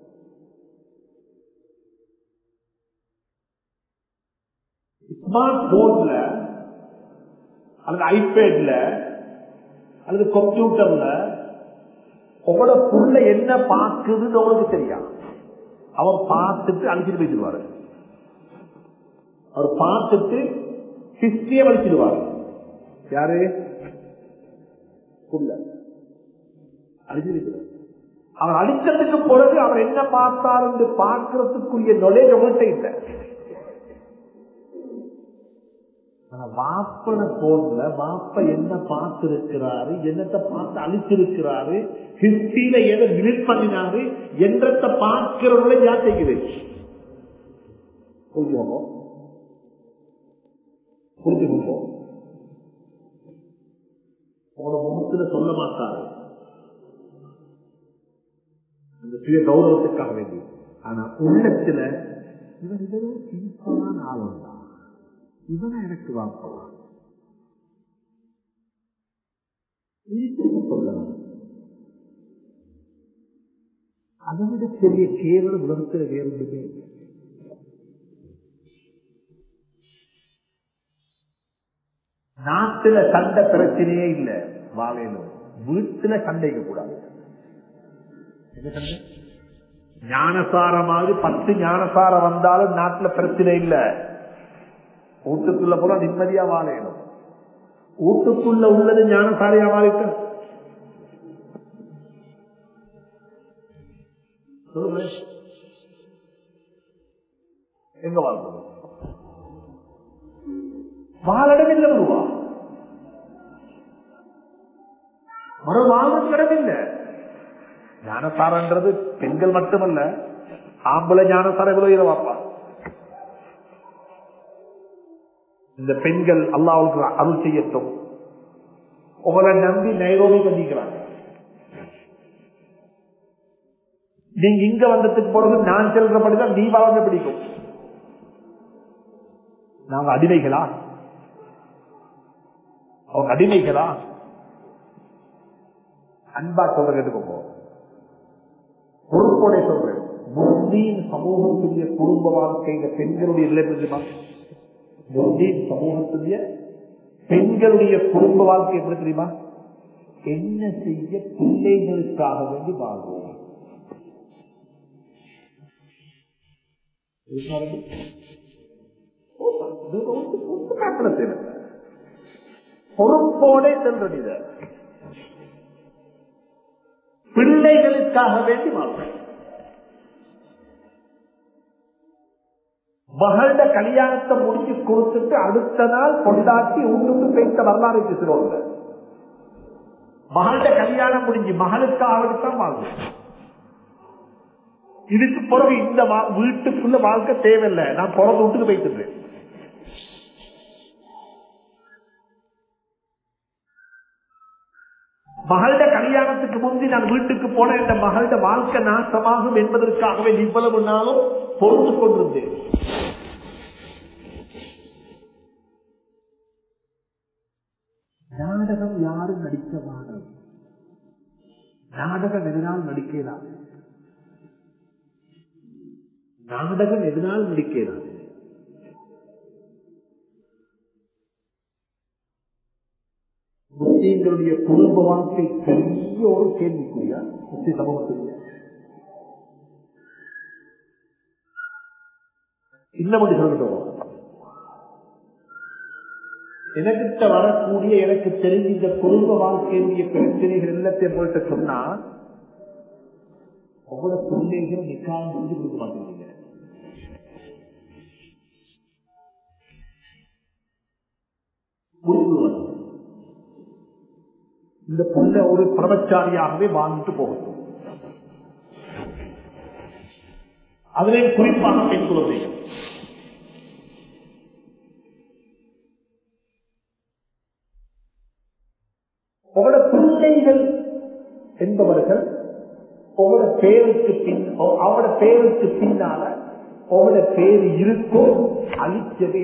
Speaker 2: ஸ்மார்ட் போன்ல அல்லது ஐபேட்ல அல்லது கம்ப்யூட்டர்ல உங்களோட புள்ள என்ன பார்க்குதுன்னு உங்களுக்கு தெரியும் அவர் பார்த்துட்டு அழிச்சிட்டு போயிடுவாரு அவர் பார்த்துட்டு ஹிஸ்டரிய வலிச்சிடுவார் யாரு புள்ள அழிச்சிருக்கிறார் அவர் அடிச்சதுக்கு பிறகு அவர் என்ன பார்த்தார் என்று பார்க்கறதுக்குரிய நொலேஜ் உங்கள்கிட்ட இல்லை ஆனா வாப்பன போன்ல வாப்ப என்ன பார்த்திருக்கிறாரு என்னத்தை பார்த்து அழிச்சிருக்கிறாரு ஹிஸ்டியில எதை விழிட் பண்ணினாரு என்றத்தை பார்க்கிறவங்கள யார் செய்கிறது புரிஞ்சுக்கோங்க புரிஞ்சுக்கோங்க உங்களோட முகத்துல சொல்ல மாட்டாரு அந்த சுய கௌரவத்துக்காக வேண்டி ஆனா உள்ளத்துல இவன் ஏதோ சிம்பிளான ஆளும் தான் இவனை எனக்கு வாப்பலாம் சொல்லலாம் அதை விட பெரிய கேவல உலகத்தில் வேறு ஒன்றுமே இல்லை. நாட்டுல சண்டை பிரச்சனையே இல்லை வாழையிலும் வீட்டுல சண்டைக்க கூடாது என்ன சண்டை ஞானசாரமாவது பத்து ஞானசாரம் வந்தாலும் நாட்டுல பிரச்சனை இல்ல வீட்டுக்குள்ள போல நிம்மதியா வாழணும் வீட்டுக்குள்ள உள்ளது ஞானசாரியா மாறிட்டு சொல்லுங்க எங்க வாழ்றது வாழிடம் இல்லை வருவா மறு வாழ்றதுக்கு இடம் இல்லை ஞானசாரன்றது பெண்கள் மட்டுமல்ல ஆம்பளை ஞானசாரம் எவ்வளவு இரவாப்பா இந்த பெண்கள் அல்லாவுக்கு அருள் செய்யட்டும் உங்களை நம்பி நைரோபி கண்டிக்கிறாங்க நீங்க இங்க வந்ததுக்கு போறது நான் செல்றபடிதான் நீ வாழ்ந்த பிடிக்கும் நாங்க அடிமைகளா அவங்க அடிமைகளா அன்பா சொல்ற கேட்டுக்கோங்க பொறுப்போட சொல்றேன் முஸ்லீம் சமூகத்துடைய குடும்ப வாழ்க்கையில பெண்களுடைய இல்லை தெரியுமா முஸ்லீம் சமூகத்துடைய பெண்களுடைய குடும்ப வாழ்க்கை எப்படி தெரியுமா என்ன செய்ய பிள்ளைகளுக்காக வேண்டி வாழ்வோம் பொறுப்போட செல்றது இத பிள்ளைகளுக்காக வேண்டி வாழ்றேன் மகள கல்யாணத்தை முடிச்சு கொடுத்துட்டு அடுத்த நாள் கொண்டாட்டி ஊட்டுக்கு பேச வரலாறு பேசுறோம் மகள கல்யாணம் முடிஞ்சு மகளுக்காக தான் வாழ்றேன் இதுக்கு பிறகு இந்த வீட்டுக்குள்ள வாழ்க்கை தேவையில்லை நான் பிறந்த வீட்டுக்கு போயிட்டு மகள கல்யாணத்துக்கு முந்தி நான் வீட்டுக்கு போன இந்த மகள வாழ்க்கை நாசமாகும் என்பதற்காகவே இவ்வளவு நாளும் பொறுத்து கொண்டிருந்தேன் நாடகம் யாரும் நடிக்க மாட்டோம் நாடகம் எதனால் நடிக்கலாம் நாடகம் எதனால் நடிக்கிறார் முஸ்லீம்களுடைய குடும்ப வாழ்க்கை பெரிய ஒரு கேள்விக்குரிய முஸ்லீம் சமூகத்துக்கு இன்னும் சொல்லட்டும் எனக்கிட்ட வரக்கூடிய எனக்கு தெரிஞ்ச இந்த குடும்ப வாழ்க்கையுடைய பிரச்சனைகள் எல்லாத்தையும் போயிட்டு சொன்னா அவ்வளவு பிள்ளைகள் நிக்காயம் செஞ்சு கொடுக்க மாட்டேங்கிறீங்க இந்த பொண்ண ஒரு பிரமச்சாரியாகவே வாழ்ந்துட்டு போகட்டும் அதிலே குறிப்பாக பெண் குழந்தைகள் உங்களோட பிள்ளைகள் என்பவர்கள் உங்களோட பேருக்கு பின் அவரோட பேருக்கு பின்னால உங்களோட பேர் இருக்கும் அழிச்சதே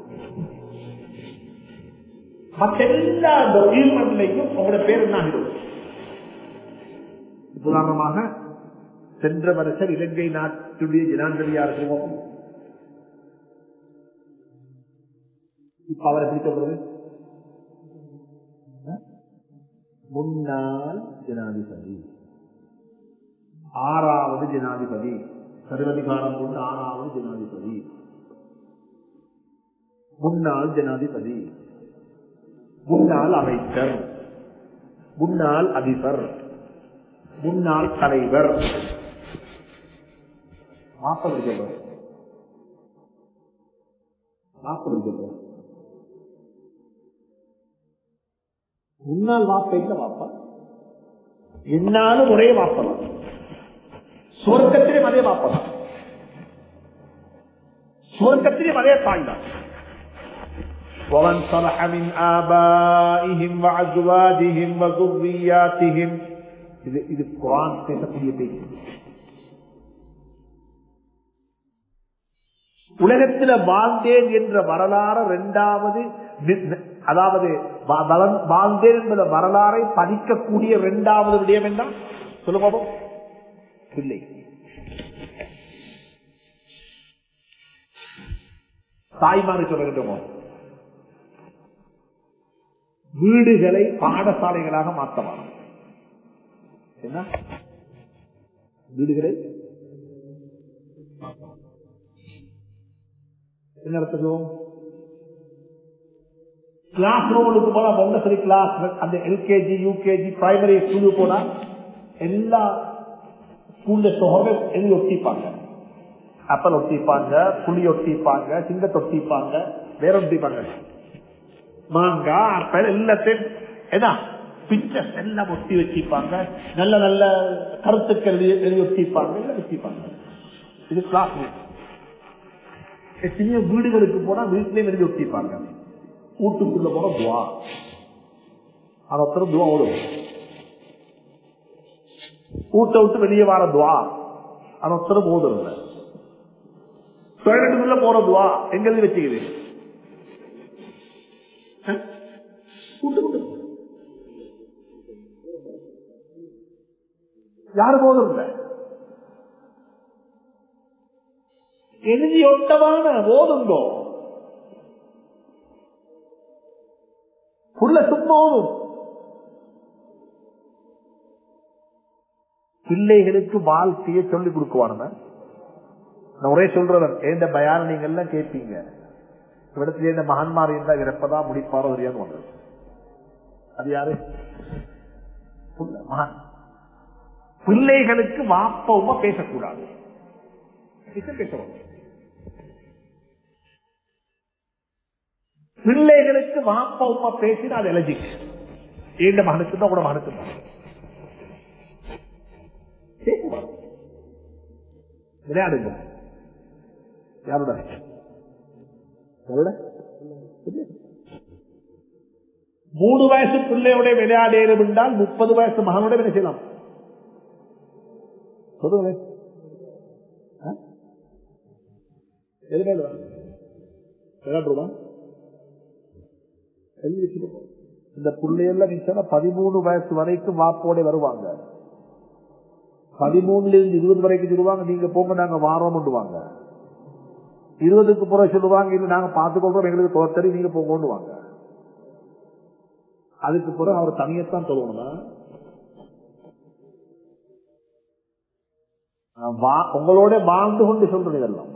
Speaker 2: மற்ற எல்லா டாக்குமெண்ட்லையும் உங்களோட பேர் என்ன ஆகிடும் உதாரணமாக சென்ற வருஷம் இலங்கை நாட்டுடைய ஜனாதிபதியா இருக்கிறோம் இப்ப அவரை எப்படி சொல்றது முன்னாள் ஜனாதிபதி ஆறாவது ஜனாதிபதி சர்வதிகாரம் கொண்டு ஆறாவது ஜனாதிபதி முன்னாள் ஜனாதிபதி முன்னாள் அமைச்சர் முன்னாள் அதிபர் முன்னாள் தலைவர் நாற்பது சொல்றோம் நாற்பது சொல்றோம் முன்னாள் வாப்பைக்கு வாப்பா என்னாலும் ஒரே வாப்பலாம் சுவர்க்கத்திலும் அதே வாப்பலாம் சுவர்க்கத்திலும் அதே தாய் தான் ومن صلح من آبائهم وأزواجهم وذرياتهم இது இது குரான் பேசக்கூடிய பேச்சு உலகத்தில் வாழ்ந்தேன் என்ற வரலாறு இரண்டாவது அதாவது வாழ்ந்தேன் என்பத வரலாறை பதிக்கக்கூடிய இரண்டாவது விடயம் என்ன சொல்ல பாப்போம் பிள்ளை தாய்மாரை சொல்ல வேண்டுமோ வீடுகளை பாடசாலைகளாக மாற்றலாம் என்ன வீடுகளை என்ன நடத்துகிறோம் கிளாஸ் ரூமுக்கு போனா மொண்டசரி கிளாஸ் அந்த எல்கேஜி யூகேஜி பிரைமரி ஸ்கூலுக்கு போனா எல்லா ஸ்கூல்ல தொகை எழுதி ஒட்டிப்பாங்க அப்பல் ஒட்டிப்பாங்க புளி ஒட்டிப்பாங்க சிங்கத்தை ஒட்டிப்பாங்க வேற ஒட்டிப்பாங்க மாங்காய் ஆப்பிள் எல்லாத்தையும் என்ன பிக்சர்ஸ் எல்லாம் ஒட்டி வச்சிருப்பாங்க நல்ல நல்ல கருத்துக்கள் எழுதி எழுதி ஒட்டிப்பாங்க எல்லாம் வச்சிருப்பாங்க இது கிளாஸ் ரூம் எத்தனையோ வீடுகளுக்கு போனா வீட்டிலேயே எழுதி ஒட்டிப்பாங்க வீட்டுக்குள்ள போன துவா அது ஒருத்தர் துவா ஓடும் வீட்டை விட்டு வெளியே வர துவா அது ஒருத்தர் ஓடுறது டொய்லெட்டுக்குள்ள போற துவா எங்க எழுதி வச்சுக்குது வீட்டுக்குள்ள யாரு போதும் இல்லை எழுதி ஒட்டமான போதுங்கோ புள்ள சும்மா ஓடும் பிள்ளைகளுக்கு வாழ்க்கையை சொல்லிக் கொடுக்குவானுங்க நான் ஒரே சொல்றேன் எந்த பயான நீங்க எல்லாம் கேட்பீங்க இவ்விடத்துல இந்த மகன்மார் இருந்தா இவர் எப்பதான் முடிப்பாரோ தெரியாது ஒன்று அது யாரு புள்ள, மகன் பிள்ளைகளுக்கு வாப்பவுமா பேசக்கூடாது பேசணும் பிள்ளைகளுக்கு வாப்பா உமா பேசினா அது எலஜிக் ஏண்ட மகனுக்கு தான் கூட மகனுக்கு தான் பேசுவாங்க. விளையாடுங்க யாரோட யாரோட மூணு வயசு பிள்ளையோட விளையாடேறும் என்றால் முப்பது வயசு மகனோட என்ன செய்யலாம் சொல்லுங்களேன் ஆ? எது மேல விளையாடுறோமா எழுதி வச்சுக்கோ. இந்த பிள்ளையெல்லாம் நீங்க பதிமூணு வயசு வரைக்கும் வாப்போட வருவாங்க பதிமூணுல இருந்து இருபது வரைக்கும் சொல்லுவாங்க நீங்க போங்க நாங்க வாரம் வாங்க இருபதுக்கு பிறகு சொல்லுவாங்க இல்ல நாங்க பார்த்துக்கொள்றோம் எங்களுக்கு தோத்தரி நீங்க போங்கன்னு வாங்க அதுக்கு பிறகு அவர் தனியத்தான் சொல்லணும்னா நான் வா- உங்களோட வாழ்ந்து கொண்டு சொல்றேன் இதெல்லாம்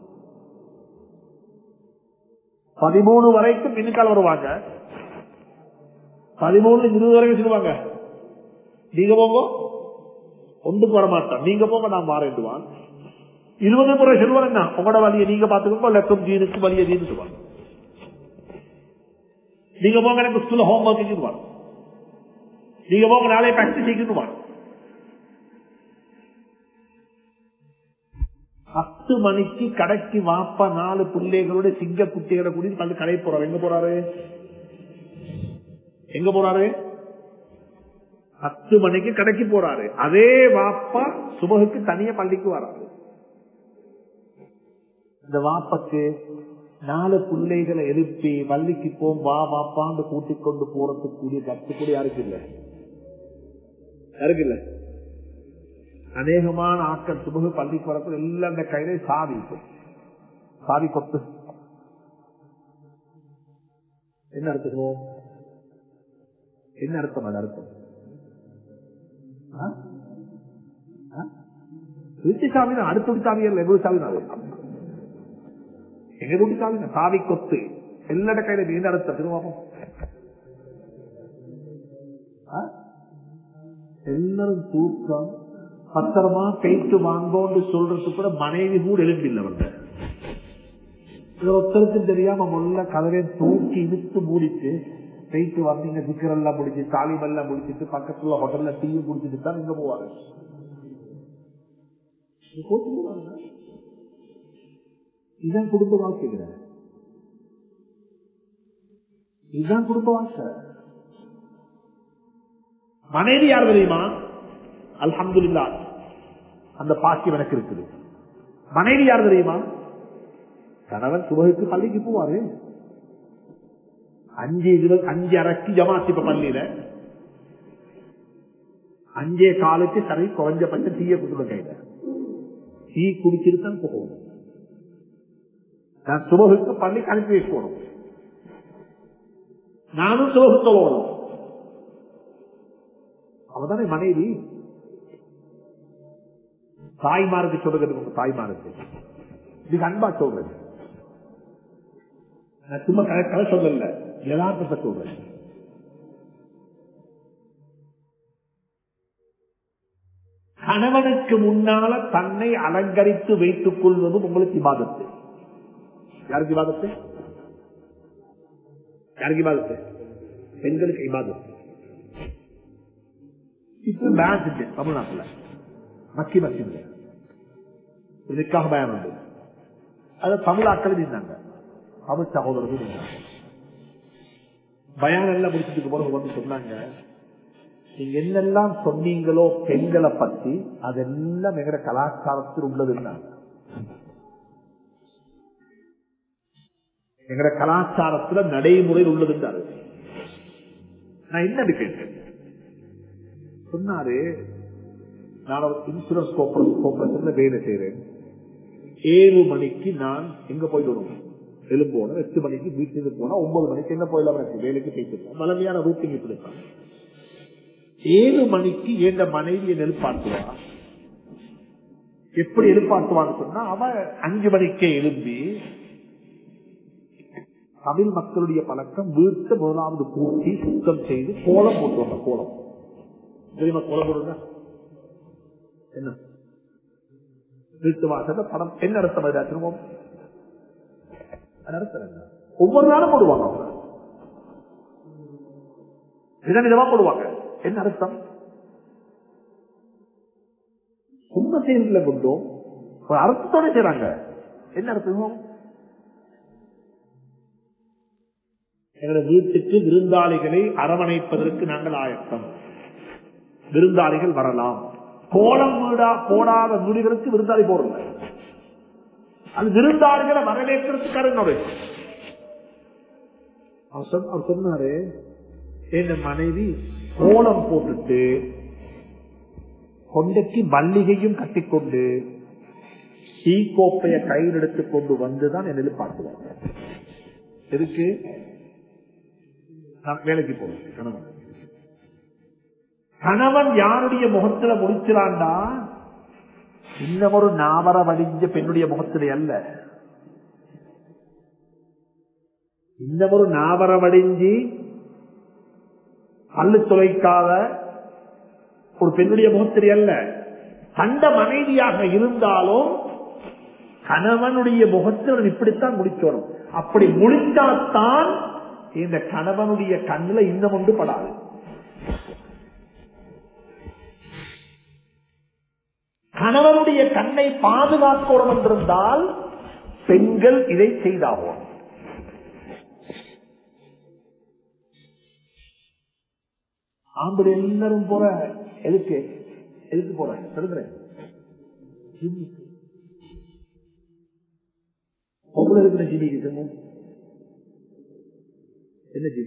Speaker 2: பதிமூணு வரைக்கும் பின்னுக்கால் வருவாங்க பதிமூணுல இருபது வரைக்கும் சொல்லுவாங்க நீங்க போங்க ஒன்றுக்கு வர மாட்டான் நீங்க போங்க நான் மாறிடுவான் இருபது முறை சொல்லுவாங்க என்ன உங்களோட வழியை நீங்க பாத்துக்கோங்க லெக்கம் ஜீனுக்கு வழியை ஜீனு சொல்லுவாங்க நீங்க போங்க எனக்கு ஸ்கூல்ல ஹோம் ஒர்க் செஞ்சுருவாங்க நீங்க போங்க நாளைய பிராக்டிஸ் செய்யணுவாங்க பத்து மணிக்கு கடைக்கு வாப்பா நாலு பிள்ளைகளோட சிங்க குட்டிகளை கூட்டிட்டு பள்ளி கடை போறாரு எங்க போறாரு எங்க போறாரு பத்து மணிக்கு கடைக்கு போறாரு அதே வாப்பா சுபகுக்கு தனியா பள்ளிக்கு வராரு இந்த வாப்பக்கு நாலு பிள்ளைகளை எழுப்பி பள்ளிக்கு போம் வா வாப்பான்னு கூட்டிக் கொண்டு போறதுக்கு கூடிய கத்து கூட யாருக்கு இல்ல யாருக்கு இல்ல அநேகமான ஆட்கள் சுபகு பள்ளிக்கு வரப்போ எல்லாம் அந்த கையில சாவி இருக்கும் சாவி கொத்து என்ன அர்த்தம் என்ன அர்த்தம் அது அர்த்தம் ஆ? ஆ? வீட்டு சாமி தான் அடுத்த வீட்டு சாமி இல்ல எங்க சாமி தான் எங்க வீட்டு சாமி தான் சாவி கொத்து எல்லா கையில என்ன அர்த்தம் திருவாபம் எல்லாரும் தூக்கம் பத்திரமா கைட்டு வாங்கோன்னு சொல்றது கூட மனைவி கூட எழுப்பில்லை வந்து ஒருத்தருக்கும் தெரியாம முதல்ல கதவை தூக்கி இழுத்து மூடிட்டு போயிட்டு வந்தீங்க சிக்கரெல்லாம் முடிச்சு தாலிமெல்லாம் முடிச்சிட்டு பக்கத்துல ஹோட்டல்ல டீயும் குடிச்சிட்டு தான் இங்க போவாங்க இது போட்டு போவாங்க. இதுதான் குடும்ப வாழ்க்கை இதுதான் குடும்ப வாழ்க்கை மனைவி யார் தெரியுமா அல்ஹம்துலில்லா அந்த பாக்கியம் எனக்கு இருக்குது மனைவி யார் தெரியுமா கணவன் சுபகுக்கு பள்ளிக்கு போவாரு அஞ்சு இருபது அஞ்சு அரைக்கு ஜமாத் இப்ப பள்ளியில அஞ்சே காலுக்கு சரி குறைஞ்ச பட்சம் டீயை கொடுத்துட கையில டீ குடிச்சிட்டு தான் போகணும் நான் சுபகுக்கு பள்ளிக்கு அனுப்பி வைக்கணும் நானும் சுபகுக்கு போகணும் அவதானே மனைவி தாய்மாருக்கு சொல்றது உங்க தாய்மாருக்கு இது அன்பா சொல்றது நான் சும்மா கதை கதை சொல்லல யதார்த்தத்தை சொல்றேன் கணவனுக்கு முன்னால தன்னை அலங்கரித்து வைத்துக் கொள்வதும் உங்களுக்கு இபாதத்து யாருக்கு இபாதத்து யாருக்கு இபாதத்து பெண்களுக்கு இபாதத்து இப்ப பேன் செஞ்சு தமிழ்நாட்டுல மக்கி மக்கி இதுக்காக பயன் உண்டு அது தமிழாக்கள் இருந்தாங்க தமிழ் சகோதரர்கள் இருந்தாங்க பயான் எல்லாம் முடிச்சதுக்கு பிறகு வந்து சொன்னாங்க நீங்க என்னெல்லாம் சொன்னீங்களோ பெண்களை பத்தி அதெல்லாம் எங்கட கலாச்சாரத்தில் உள்ளதுன்னாங்க எங்கட கலாச்சாரத்துல நடைமுறையில் உள்ளதுன்றாரு நான் என்ன கேட்டேன் சொன்னாரு நான் ஒரு இன்சூரன்ஸ் கோபரேஷன்ல வேலை செய்யறேன் ஏழு மணிக்கு நான் எங்க போயிடுவோம் எழும்போன எட்டு மணிக்கு வீட்டுக்கு போனா ஒன்பது மணிக்கு என்ன போயிடலாம் எனக்கு வேலைக்கு போயிட்டு வளமையான ரூட்டிங் இப்படி இருப்பாங்க ஏழு மணிக்கு என் மனைவியை எழுப்பாட்டுவா எப்படி எழுப்பாட்டுவான்னு சொன்னா அவ அஞ்சு மணிக்கே எழும்பி தமிழ் மக்களுடைய பழக்கம் வீட்டை முதலாவது கூட்டி சுத்தம் செய்து கோலம் போட்டுவாங்க கோலம் தெரியுமா கோலம் போடுங்க என்ன வீட்டு வாசல படம் என்ன அர்த்தம் அது திரும்பவும் அர்த்தம் என்ன ஒவ்வொரு நாளும் போடுவாங்க அவங்க விதவிதமா போடுவாங்க என்ன அர்த்தம் சும்மா செய்யறதுல கொண்டும் ஒரு அர்த்தத்தோட செய்யறாங்க என்ன அர்த்தம் எங்களுடைய வீட்டுக்கு விருந்தாளிகளை அரவணைப்பதற்கு நாங்கள் ஆயத்தம் விருந்தாளிகள் வரலாம் கோலம் வீடா போடாத வீடுகளுக்கு விருந்தாளி போடுங்க அது விருந்தாளிகளை வரவேற்கிறதுக்காக என்னோட அவர் சொன்னாரு என் மனைவி கோலம் போட்டுட்டு கொண்டைக்கு மல்லிகையும் கட்டிக்கொண்டு டீ கோப்பைய கையில் எடுத்துக் கொண்டு வந்துதான் என்ன பார்த்துவாங்க எதுக்கு நான் வேலைக்கு போவேன் கணவன் கணவன் யாருடைய முகத்துல முடிச்சிடாண்டா இன்னும் ஒரு நாவர வடிஞ்ச பெண்ணுடைய முகத்திலே அல்ல இன்னும் ஒரு நாவர வடிஞ்சி பல்லு துளைக்காத ஒரு பெண்ணுடைய முகத்திலே அல்ல சண்ட மனைவியாக இருந்தாலும் கணவனுடைய முகத்தில் இப்படித்தான் முடிக்கணும் அப்படி முடிச்சாத்தான் இந்த கணவனுடைய கண்ணுல இன்னும் ஒன்று படாது கணவனுடைய கண்ணை பாதுகாக்கணும் என்றிருந்தால் பெண்கள் இதை செய்தாகும் ஆம்பளை எல்லாரும் போற எதுக்கு எதுக்கு போற சொல்லுறேன் பொம்பளை இருக்கிற ஜிமிக்கு சொல்லுங்க என்ன ஜிம்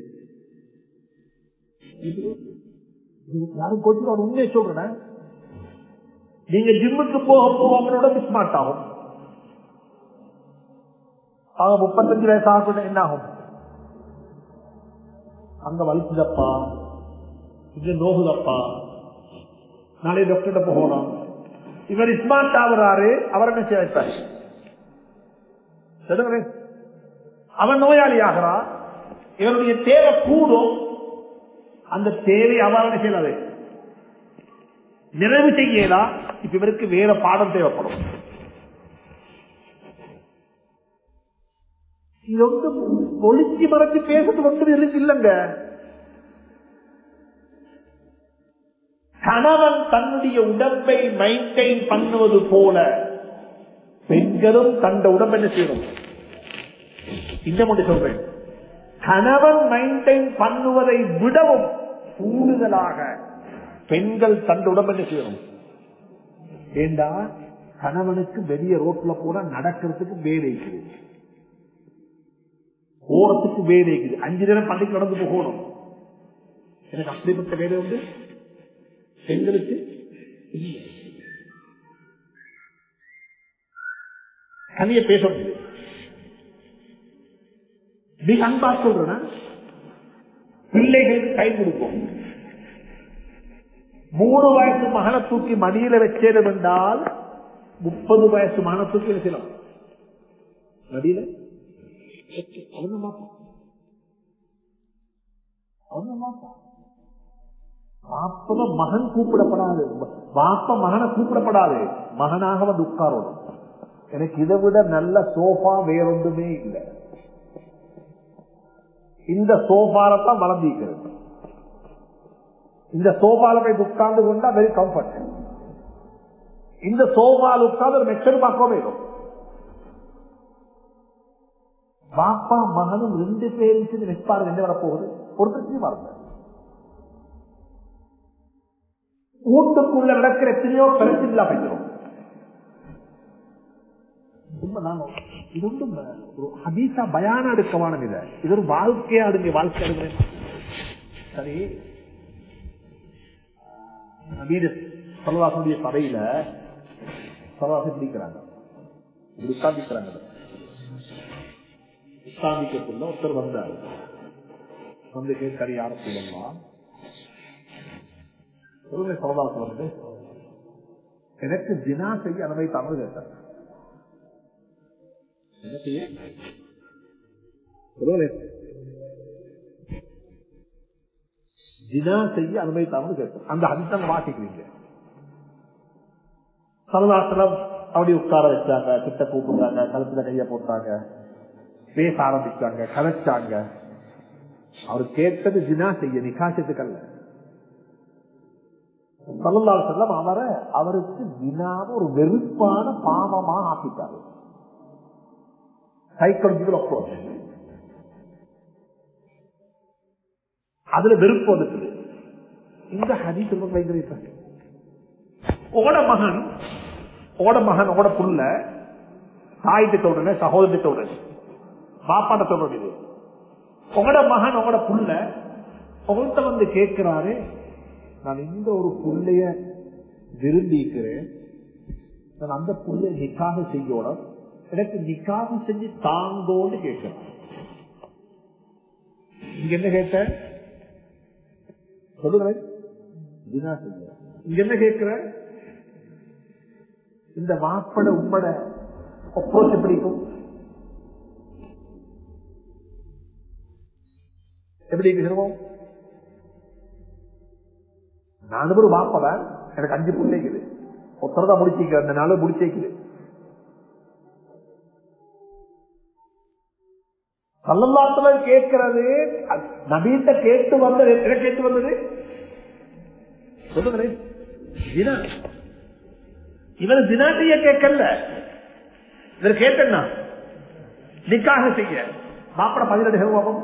Speaker 2: யாரும் கொஞ்சம் உண்மையை சொல்றேன் நீங்க ஜிம்முக்கு போக போக அவங்களோட மிஸ்மார்ட் ஆகும் அவங்க முப்பத்தஞ்சு வயசு ஆகணும் என்ன ஆகும் அங்க வலிச்சுதப்பா இங்க நோகுதப்பா நாளை டாக்டர்கிட்ட போகணும் இவர் ஸ்மார்ட் ஆகுறாரு அவர் என்ன செய்ய வைப்பாரு சொல்லுங்களேன் அவன் நோயாளி ஆகிறான் இவருடைய தேவை கூடும் அந்த தேவை அவர் செய்யலாது நிறைவு செய்யலாம் இப்ப இவருக்கு வேற பாடம் தேவைப்படும் இது வந்து ஒளிச்சி மறைச்சு பேசுறது ஒன்று இருக்கு இல்லைங்க கணவன் தன்னுடைய உடம்பை மெயின்டைன் பண்ணுவது போல பெண்களும் தந்த உடம்பு என்ன செய்யணும் இன்னும் ஒன்று சொல்றேன் கணவன் மெயின்டைன் பண்ணுவதை விடவும் கூடுதலாக பெண்கள் தந்த உடம்பு என்ன செய்யணும் ஏண்டா கணவனுக்கு வெளிய ரோட்ல போனா நடக்கிறதுக்கு வேலை இருக்குது போறதுக்கு வேலை இருக்குது அஞ்சு தினம் பள்ளிக்கு நடந்து போகணும் எனக்கு அப்படிப்பட்ட வேலை உண்டு பெண்களுக்கு இல்லை. தனிய பேச முடியும் மிக அன்பா சொல்றேன் பிள்ளைகளுக்கு கை கொடுப்போம் மூணு வயசு மகனை தூக்கி மடியில வச்சேடும் என்றால் முப்பது வயசு மானத்துக்கு என்ன செய்யலாம் நடியில அவங்க மாப்பா அவங்க மாப்பா வாப்பவ மகன் கூப்பிடப்படாது வாப்ப மகனை கூப்பிடப்படாது மகனாக வந்து உட்காரணும் எனக்கு இதை விட நல்ல சோஃபா வேறொன்றுமே இல்லை இந்த சோஃபால தான் வளர்ந்திருக்கிறது இந்த சோஃபால போய் உட்கார்ந்து கொண்டா வெரி கம்ஃபர்ட் இந்த சோஃபால உட்கார்ந்து ஒரு மெச்சர் பார்க்க வேணும் பாப்பா மகனும் ரெண்டு பேரும் சேர்ந்து நிற்பாரு என்ன வரப்போகுது ஒரு பிரச்சனை பாருங்க வீட்டுக்குள்ள நடக்கிற எத்தனையோ பிரச்சனை இல்லாம போயிடும் உண்மைதான். இது ஒன்றும் ஒரு ஹதீசா பயான அடுக்கமான இதை இது ஒரு வாழ்க்கையா அடுங்க வாழ்க்கை அடுங்க சரி நபீர சலவாசனுடைய சபையில சலவாசம் பிடிக்கிறாங்க இப்படி உட்கார்ந்துக்கிறாங்க உட்கார்ந்துக்குள்ள ஒருத்தர் வந்தார் வந்து கேட்காரு யார சொல்லலாம் சொல்லுங்க சலவாசம் வந்து எனக்கு தினா செய்ய அனுமதி தமிழ் கேட்டார் என்ன செய்ய சொல்லுங்களேன் தினா செய்ய அனுமதித்தாமல் கேட்கும் அந்த அதிர்ஷ்டம் வாசிக்கிறீங்க சரதாசனம் அப்படி உட்கார வச்சாங்க கிட்ட கூப்பிட்டாங்க கழுத்துல கைய போட்டாங்க பேச ஆரம்பிச்சாங்க கதைச்சாங்க அவர் கேட்டது தினா செய்ய நிகாசத்துக்கு அல்ல சல்லல்லாஹு செல்லம் அவரை அவருக்கு தினாவ ஒரு வெறுப்பான பாவமா ஆக்கிட்டாரு சைக்காலஜிக்கல் அப்ரோச் அதுல வெறுப்பு வந்துட்டு இந்த ஹதீஸ் ரொம்ப வைத்திருப்பாங்க ஓட மகன் ஓட மகன் ஓட புள்ள தாயிட்ட சொல்றேன் சகோதரத்தை சொல்றேன் பாப்பாட்ட சொல்றது இது உங்களோட மகன் உங்களோட புள்ள உங்கள்கிட்ட வந்து கேட்கிறாரு நான் இந்த ஒரு புள்ளைய விரும்பிக்கிறேன் நான் அந்த புள்ளைய நிக்காக செய்யோட எனக்கு நிக்காக செஞ்சு தாங்கோன்னு கேட்கிறேன் இங்க என்ன கேட்ட சொல்லுங்களேன் தினா செய்ய இங்க என்ன கேட்கிற இந்த மாப்பட உம்மட அப்ரோச் பிடிக்கும் எப்படி இருக்கிறோம் நானும் ஒரு மாப்பதான் எனக்கு அஞ்சு பிள்ளைக்குது ஒருத்தர் தான் முடிச்சிக்க அந்த நாள் முடிச்சேக்குது சல்லல்லாத்துல கேட்கிறது நபீட்ட கேட்டு வந்தது எத்தனை கேட்டு வந்தது சொல்லுங்களேன் தினா இவர் தினா செய்ய கேட்கல இவர் கேட்டா நிக்காக செய்ய மாப்பிட பதினெட்டு செல்வம்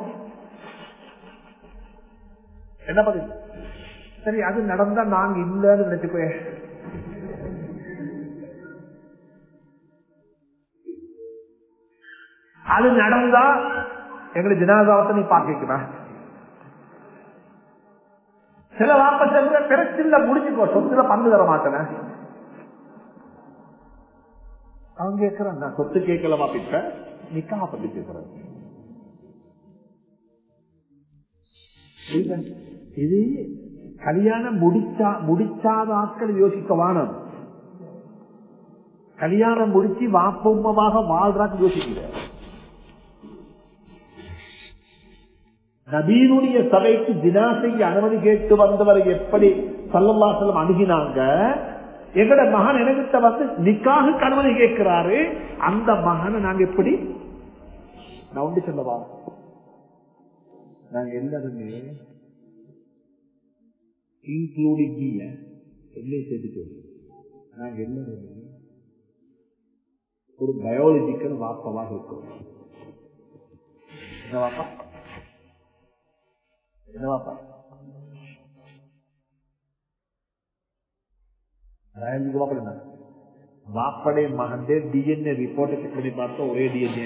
Speaker 2: என்ன பதில் சரி அது நடந்தா நாங்க இல்லன்னு நினைச்சுக்கோ அது நடந்தா எங்களுக்கு ஜனாதாவத்தை நீ பாக்கிக்கா சில வாப்ப செல்ற பிரச்சில்ல முடிச்சுக்கோ சொத்துல பங்கு தர மாட்டேன் அவன் கேட்கிறான் நான் சொத்து கேட்கல வாப்பிட்ட நிக்கா பத்தி கேட்கிறேன் இது கல்யாணம் முடிச்சா முடிச்சாத ஆட்கள் யோசிக்க வானம் கல்யாணம் முடிச்சு வாப்பமாக வாழ்றாக்கு யோசிக்கிற நபீனுடைய சபைக்கு தினா செய்ய அனுமதி கேட்டு வந்தவரை எப்படி சல்லல்லாசலம் அணுகினாங்க எங்கட மகன் எனக்கிட்ட வந்து நிக்காக அனுமதி கேட்கிறாரு அந்த மகனை நாங்க எப்படி நான் ஒன்று சொல்லவா நாங்க எல்லாருமே இன்க்ளூடிங் என்னை சேர்த்துட்டு நாங்க எல்லாருமே ஒரு பயாலஜிக்கல் வாப்பமாக இருக்கிறோம் என்ன வாப்பா என்ன வாப்பா பயாலஜிக்கு வாப்பா என்ன வாப்படே மகந்தே டிஎன்ஏ ரிப்போர்ட்டை செக் பண்ணி பார்த்தா ஒரே டிஎன்ஏ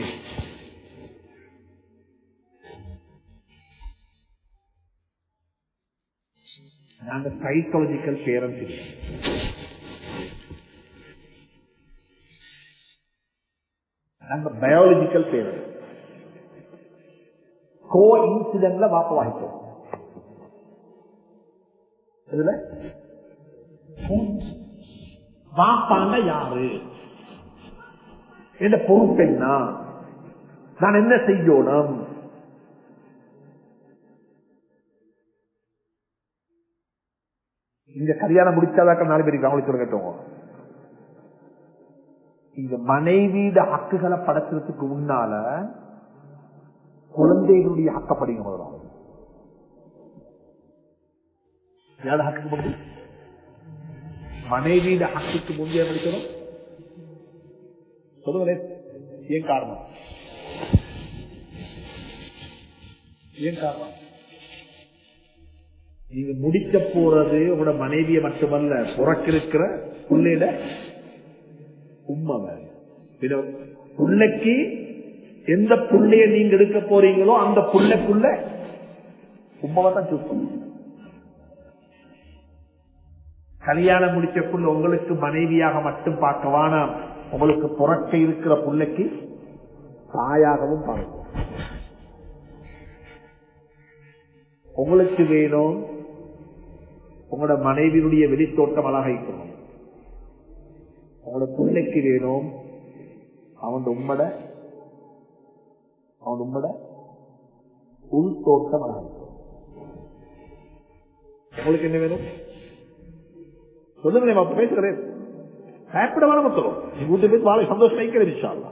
Speaker 2: நாங்க சைக்காலஜிக்கல் பேரண்ட்ஸ் இல்லை நாங்க பயாலஜிக்கல் பேரண்ட் கோ இன்சிடென்ட்ல வாப்ப வாங்கிட்டோம் இதுல வாப்பாங்க யாரு என்ன பொறுப்பு என்ன நான் என்ன செய்யணும் இந்த கல்யாணம் முடிச்சாதாக்க நாலு பேருக்கு அவங்களுக்கு சொல்ல கேட்டோம் இந்த மனைவியிட ஹக்குகளை படைக்கிறதுக்கு முன்னால குழந்தைகளுடைய ஹக்க படிங்க முதல்ல யாரோட ஹக்கு முன்பு மனைவியிட ஹக்குக்கு முந்தைய படிக்கணும் சொல்லுங்களேன் ஏன் காரணம் ஏன் காரணம் நீங்க முடிக்க போறது உங்களோட மனைவியை மட்டுமல்ல புறக்கிருக்கிற பிள்ளையிட உண்மை பிள்ளைக்கு எந்த புள்ளைய நீங்க எடுக்க போறீங்களோ அந்த புள்ளைக்குள்ள உண்மைவை தான் சுத்தம் கல்யாணம் முடிக்கக்குள்ள உங்களுக்கு மனைவியாக மட்டும் பார்க்கவான உங்களுக்கு புறக்க இருக்கிற புள்ளைக்கு தாயாகவும் பார்க்கும் உங்களுக்கு வேணும் உங்களோட மனைவியுடைய வெளித்தோட்டம் அழகா இருக்கணும் உங்களோட பிள்ளைக்கு வேணும் அவன் உம்மட அவன் உம்மட உள் தோட்டம் அழகா இருக்கணும் உங்களுக்கு என்ன வேணும் சொல்லுங்களேன் அப்ப பேசுகிறேன் பயப்படவான மொத்தம் நீங்க வீட்டு போய் வாழை சந்தோஷம் வைக்கிறது விஷயம்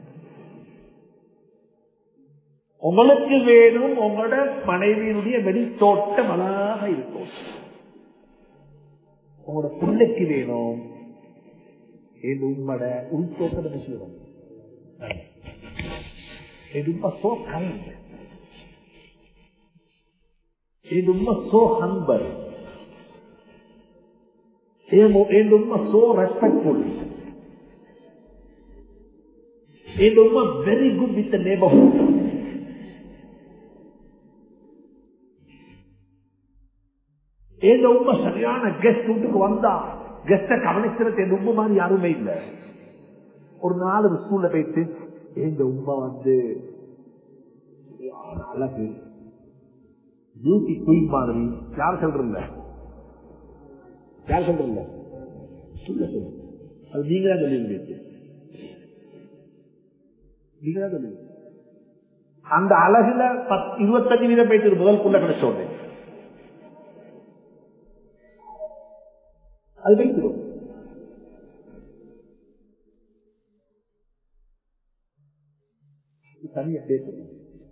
Speaker 2: உங்களுக்கு வேணும் உங்களோட மனைவியினுடைய வெளித்தோட்டம் அழகாக இருக்கும் உங்களோட பிள்ளைக்கு வேணும் என் உண்மட உள்தோட்டம் விஷயம் என் உண்மை சோ கைண்ட் என் உண்மை சோ ஹன்பர் என் உண்மை சோ ரெஸ்பெக்ட்ஃபுல் என் உண்மை வெரி குட் வித் நேபர்ஹுட் என் உண்மை சரியான கெஸ்ட் வீட்டுக்கு வந்தா கெஸ்ட கவனிக்கிறது என் உண்மை மாதிரி யாருமே இல்லை ஒரு நாலு ஸ்கூல்ல போயிட்டு எங்க உண்மை வந்து அழகு பியூட்டி குயின் மாதிரி யார் சொல்றீங்க யார் சொல்றீங்க சொல்ல சொல்லு அது நீங்க தான் சொல்லுவீங்க நீங்க தான் சொல்லுவீங்க அந்த அழகுல பத்து இருபத்தஞ்சு வீதம் போயிட்டு முதல் புள்ள கிடைச்சோன்னு அது வைக்கிறோம் தனியா பேசணும்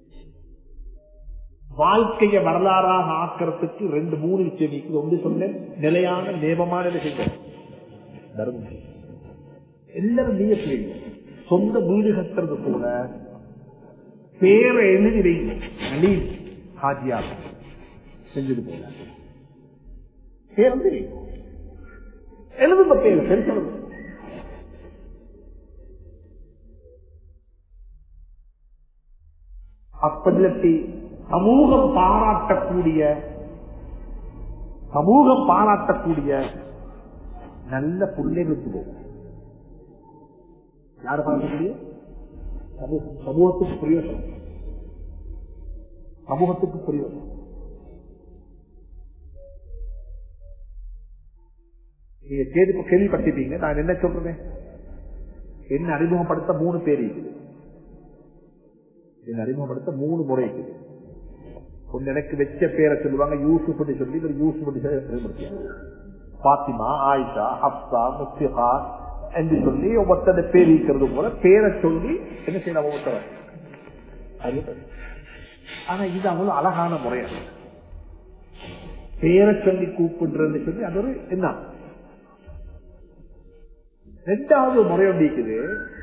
Speaker 2: வாழ்க்கைய வரலாறாக ஆக்கிறதுக்கு ரெண்டு மூணு விஷயம் இருக்குது ஒன்று சொன்னேன் நிலையான நேபமான விஷயங்கள் தர்மம் எல்லாரும் நீங்க செய்யுங்க சொந்த வீடு கட்டுறது போல பேரை எழுதி வைங்க அலீம் ஹாஜியா செஞ்சது போல பேர் வந்து எழுதுங்க பேர் பெருசெழுது அப்படி சமூகம் பாராட்டக்கூடிய சமூகம் பாராட்டக்கூடிய நல்ல பிள்ளைகளுக்கு யார் பார்க்கக்கூடிய சமூகத்துக்கு பிரயோஜனம் சமூகத்துக்கு பிரயோஜனம் நீங்க கேள்வி கேள்விப்பட்டிருப்பீங்க நான் என்ன சொல்றேன் என்ன அறிமுகப்படுத்த மூணு பேர் இருக்குது என்ன அறிமுகப்படுத்த மூணு முறை இருக்குது ஒன்னு எனக்கு வச்ச பேரை சொல்லுவாங்க யூசுப் சொல்லி இவர் யூசுப் அறிமுகப்படுத்தியாங்க பாத்திமா ஆயிஷா ஹப்சா முஸ்திகா என்று சொல்லி ஒவ்வொருத்தர பேர் இருக்கிறது போல பேரை சொல்லி என்ன செய்யலாம் ஒவ்வொருத்தர் ஆனா இது அவ்வளவு அழகான முறையா பேரை சொல்லி கூப்பிடுறன்னு சொல்லி அது ஒரு என்ன ரெண்டாவது முறை ஒன்று இருக்குது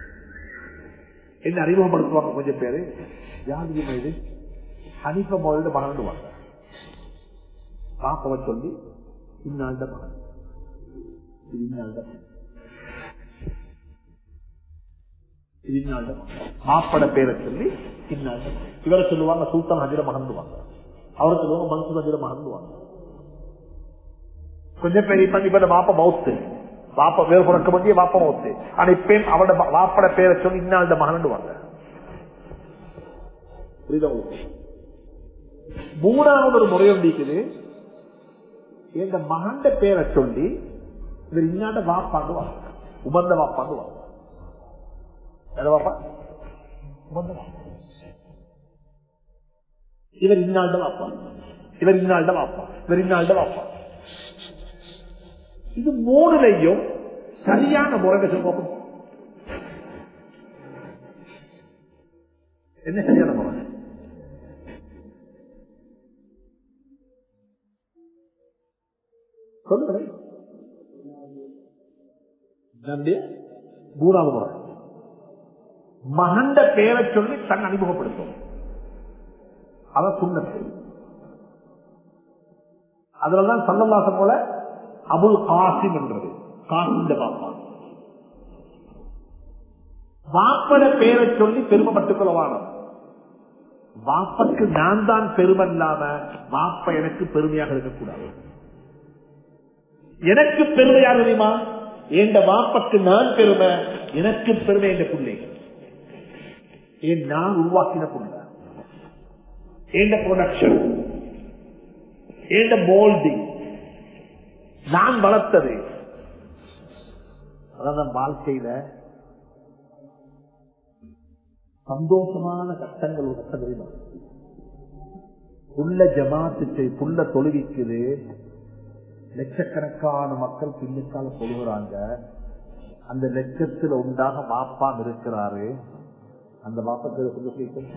Speaker 2: என்ன அறிமுகப்படுத்துவாங்க கொஞ்சம் பேரு யாரு இது ஹனிஃப மோலோட மகன் வாங்க பாப்பவ சொல்லி இன்னாண்ட மகன் இது இன்னாண்ட மகன் இது இன்னாண்ட மகன் மாப்பட பேரை சொல்லி இன்னாண்ட இவரை சொல்லுவாங்க சூத்தன் ஹஜிர மகந்துவாங்க அவரை சொல்லுவாங்க மன்சூர் ஹஜிர மகந்துவாங்க கொஞ்சம் பேர் இப்ப இப்ப மாப்ப மவுத்து வாப்ப வேறு புறக்க முடிய வாப்ப மவுத்து ஆனா இப்ப அவட வாப்பட பேரை சொல்லி இன்னாண்ட மகன்டுவாங்க புரியுதா உங்களுக்கு மூணாவது ஒரு முறை ஒன்று இருக்குது எங்க மகண்ட பேரை சொல்லி இவர் இன்னாண்ட வாப்பாண்டு வா உபந்த வாப்பாண்டு வா எதை வாப்பா உபந்த வாப்பா இவர் இன்னாண்ட வாப்பா இவர் இன்னாண்ட வாப்பா இவர் இன்னாண்ட வாப்பா இது மூணுலையும் சரியான முறைகள் சொல்லுவோம் என்ன சரியான முறை சொல்லுங்க நம்பி மூணாவது முறை மகண்ட பேரை சொல்லி தன் அறிமுகப்படுத்தும் அத சுண்ணத்து அதுலதான் சல்லல்லாசம் போல அபுல் காசிம் என்றது காசிந்த பாப்பா வாப்பட பேரை சொல்லி பெருமைப்பட்டுக் கொள்ளவான வாப்பக்கு நான் தான் பெருமை இல்லாம வாப்ப எனக்கு பெருமையாக இருக்கக்கூடாது எனக்கு பெருமையாக தெரியுமா என் வாப்பக்கு நான் பெருமை எனக்கு பெருமை என்ற பிள்ளை ஏன் நான் உருவாக்கின புள்ள எந்த ப்ரொடக்ஷன் எந்த மோல்டிங் நான் வளர்த்தது அதான் வாழ்க்கையில சந்தோஷமான கட்டங்கள் ஒரு கட்டம் தெரியுமா புள்ள ஜமாத்து புள்ள தொழுவிக்குது லட்சக்கணக்கான மக்கள் பின்னுக்கால சொல்லுகிறாங்க அந்த லட்சத்தில் உண்டாக வாப்பாம் இருக்கிறாரு அந்த வாப்பத்தை கொஞ்சம் கேட்கும்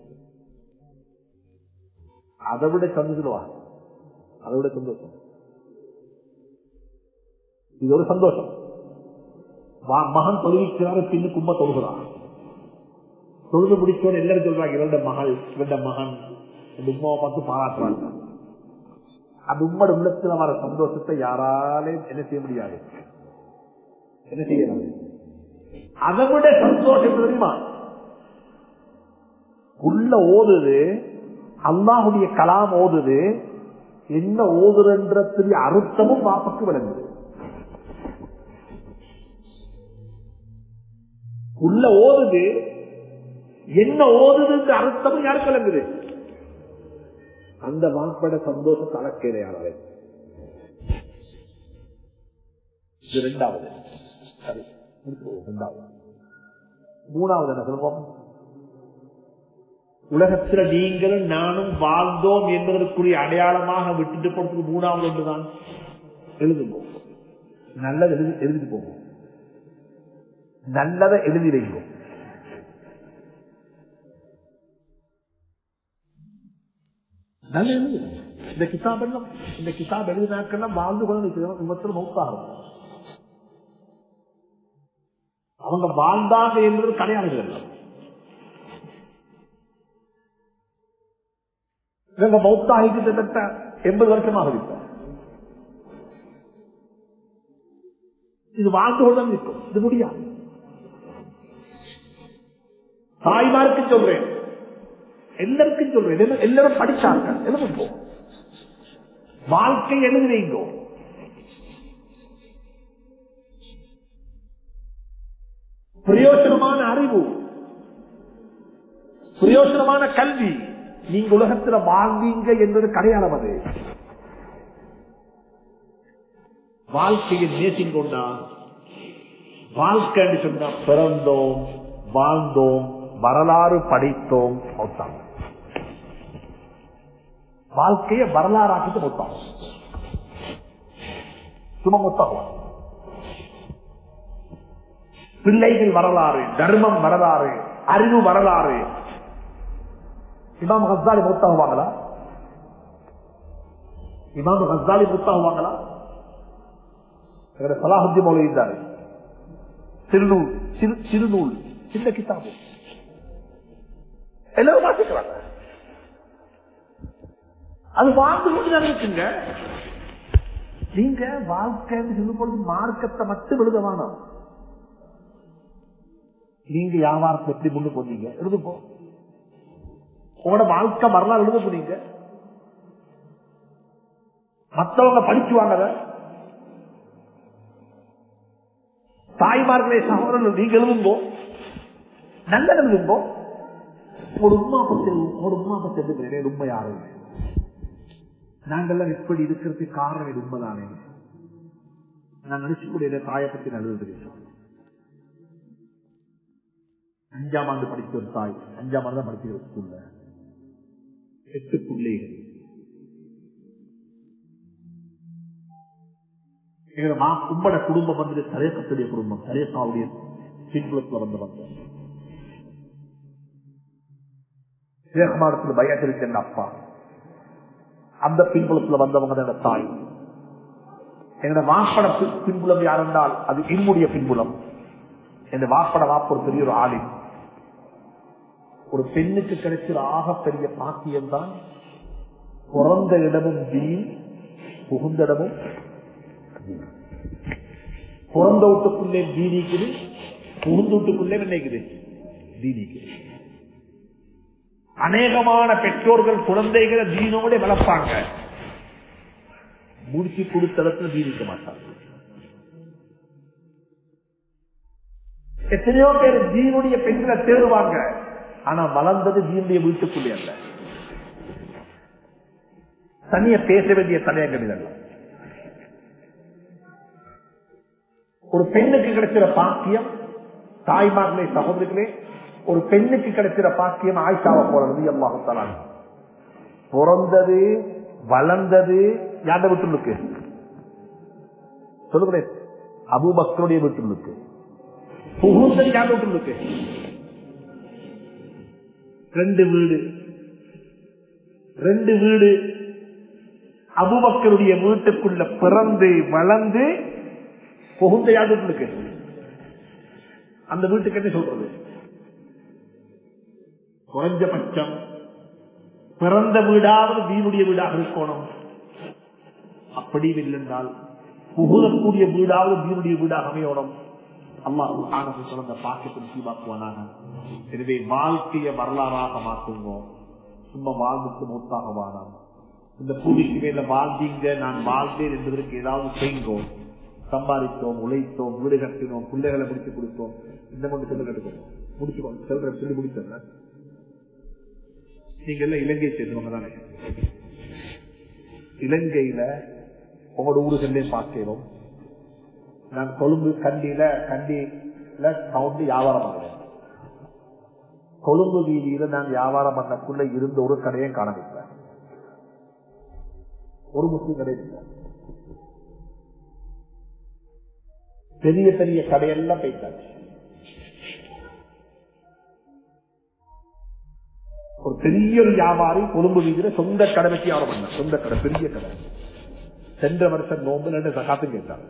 Speaker 2: அதை விட சந்தோஷமா அதை விட சந்தோஷம் இது ஒரு சந்தோஷம் மகன் தொழுவிக்கிறாரு பின்னு கும்ப தொழுகிறான் தொழுது முடிச்சோன்னு எல்லாரும் சொல்றாங்க இவருடைய மகள் இவருடைய மகன் இந்த உமாவை பார்த்து பாராட்டுறாங்க அந்த உம்மோட உள்ளத்துல வர சந்தோஷத்தை யாராலையும் என்ன செய்ய முடியாது என்ன செய்யலாம் அதை விட சந்தோஷம் தெரியுமா உள்ள ஓதுது அல்லாஹுடைய கலாம் ஓதுது என்ன ஓதுறன்றதுடைய அர்த்தமும் பாப்பக்கு விளங்குது உள்ள ஓதுது என்ன ஓதுதுன்ற அர்த்தமும் யாருக்கு விளங்குது அந்த வாப்பட சந்தோஷம் கலக்கையாளர் இது ரெண்டாவது சரி ரெண்டாவது மூணாவது என்ன சொல்லுவோம் உலகத்தில் நீங்களும் நானும் வாழ்ந்தோம் என்பதற்குரிய அடையாளமாக விட்டுட்டு போறதுக்கு மூணாவது ஒன்றுதான் எழுதுவோம் நல்லது எழுதி எழுதிட்டு போவோம் நல்லதை எழுதி வைக்கும் நல்லது இந்த கிதாப் எல்லாம் இந்த கிதாப் எழுதினாக்கெல்லாம் வாழ்ந்து கொண்டு விமத்தில் மௌத்தாகும் அவங்க வாழ்ந்தாங்க என்பது கிடையாது இவங்க மௌத்தாகிக்கு கிட்டத்தட்ட எண்பது வருஷமாக இருக்க இது வாழ்ந்து கொண்டு நிற்கும் இது முடியாது தாய்மாருக்கு சொல்றேன் எல்லாருக்கும் சொல்றேன் எல்லாரும் படிச்சாங்க எழுதுங்கோ வாழ்க்கை எழுதுவீங்கோ பிரயோஜனமான அறிவு பிரயோஜனமான கல்வி நீங்க உலகத்துல வாழ்ந்தீங்க என்பது கடையாளம் அது வாழ்க்கையை நேசிங்கொண்டா வாழ்க்கை சொன்னா பிறந்தோம் வாழ்ந்தோம் வரலாறு படித்தோம் மொத்தம் வாழ்க்கையை வரலாறாக்கிட்டு மொத்தம் சும்மா மொத்தம் பிள்ளைகள் வரலாறு தர்மம் வரலாறு அறிவு வரலாறு இமாம் ஹஸ்தாலி மூத்தாகுவாங்களா இமாம் ஹஸ்தாலி மூத்தாகுவாங்களா சலாஹுத்தி மௌலி இருந்தாரு சிறுநூல் சிறு சிறுநூல் சின்ன கிதாபு எல்லாரும் வாசிக்கிறாங்க அது வாழ்ந்து கொண்டுதான் இருக்குங்க நீங்க வாழ்க்கைன்னு சொல்லும் பொழுது மார்க்கத்தை மட்டும் எழுத வேணாம் நீங்க வியாபாரத்தை எப்படி முன்னு போனீங்க எழுது போ உங்களோட வாழ்க்கை வரலாறு எழுத போனீங்க மற்றவங்க படிச்சுவாங்க தாய்மார்களே சகோதரர்கள் நீங்க எழுதுங்கோ நல்ல எழுதுங்கோ ஒரு உமா பத்தி ஒரு உமா பத்தி எழுதுகிறேன் உண்மை யாரு நாங்கெல்லாம் இப்படி இருக்கிறதுக்கு காரணம் இது உண்மைதானே நான் நினைச்சுக்கூடிய தாயை பத்தி நல்லது அஞ்சாம் ஆண்டு படித்த ஒரு தாய் அஞ்சாம் ஆண்டு தான் படிக்கிற ஸ்கூல்ல எட்டு பிள்ளைகள் எங்க மா கும்பட குடும்பம் வந்து தரேசத்துடைய குடும்பம் தரேசாவுடைய பின்புலத்துல வந்த வந்தோம் சேகமானத்தில் பயத்திற்கு எங்க அப்பா அந்த பின்புலத்துல வந்தவங்க தான் எங்க தாய் எங்களோட வாப்பட பி- பின்புலம் யார் என்றால் அது என்னுடைய பின்புலம் என் வாப்பட வாப்ப ஒரு பெரிய ஒரு ஆளி ஒரு பெண்ணுக்கு கிடைக்கிற ஆகப்பெரிய பாக்கியம் தான் பிறந்த இடமும் தீன் புகுந்த இடமும் தீன். பிறந்த வீட்டுக்குள்ளே தீனிக்குது புகுந்த வீட்டுக்குள்ளே நினைக்குது தீனிக்குது அநேகமான பெற்றோர்கள் குழந்தைகளை தீனோட வளர்ப்பாங்க முடிச்சு கொடுத்த இடத்துல தீனிக்க மாட்டாங்க எத்தனையோ பேர் தீனுடைய பெண்களை தேடுவாங்க ஆனா வளர்ந்தது தீனுடைய வீட்டுக்குள்ளே அல்ல தனிய பேச வேண்டிய தலையங்கள் இதெல்லாம் ஒரு பெண்ணுக்கு கிடைக்கிற பாக்கியம் தாய்மார்களே சகோதரிகளே ஒரு பெண்ணுக்கு கிடைக்கிற பாக்கியம் ஆயிஷாவை போறது அம்மாவுத்தான பிறந்தது வளர்ந்தது யாண்ட வீட்டுக்கு சொல்லுங்களேன் அபூபக்கருடைய வீட்டுக்கு புகுந்தது யாண்ட வீட்டுக்கு ரெண்டு வீடு ரெண்டு வீடு அபுபக்கருடைய வீட்டுக்குள்ள பிறந்து வளர்ந்து புகுந்த யாருக்கு அந்த வீட்டுக்கு என்ன சொல்றது குறைஞ்சபட்சம் பிறந்த வீடாவது வீடுடைய வீடாக இருக்கணும் அப்படி இல்லைன்றால் புகுதக்கூடிய வீடாவது வீடுடைய வீடாக அமையணும் அல்லாஹ் ஆனது சிறந்த பாக்கத்தை சீவாக்குவானாக எனவே வாழ்க்கைய வரலாறாக மாற்றுவோம் சும்மா வாழ்ந்துட்டு மூத்தாக வாழாம் இந்த பூமிக்கு மேல வாழ்ந்தீங்க நான் வாழ்ந்தேன் என்பதற்கு ஏதாவது செய்தோம் சம்பாதித்தோம் உழைத்தோம் வீடு கட்டினோம் பிள்ளைகளை முடிச்சு கொடுத்தோம் இந்த மட்டும் சொல்லி கட்டுக்கோம் முடிச்சுக்கோங்க சொல்ற சொல்லி முடிச்சல நீங்க எல்லாம் இலங்கையை சேர்ந்தவங்க தானே இலங்கையில உங்களோட ஊர்களே பார்க்கிறோம் நான் கொழும்பு கண்டியில கண்டியில சவுண்டு வியாபாரம் பண்ணுறேன் கொழும்பு வீதியில நான் வியாபாரம் பண்ணக்குள்ள இருந்த ஒரு கடையும் காணவில்லை ஒரு முஸ்லீம் கடை இல்லை பெரிய பெரிய கடையெல்லாம் போயிட்டாச்சு ஒரு பெரிய ஒரு வியாபாரி கொழும்பு வீதியில சொந்த கடை வச்சு வியாபாரம் பண்ண சொந்த கடை பெரிய கடை சென்ற வருஷம் நோம்பு ரெண்டு சகாத்தும் கேட்டாங்க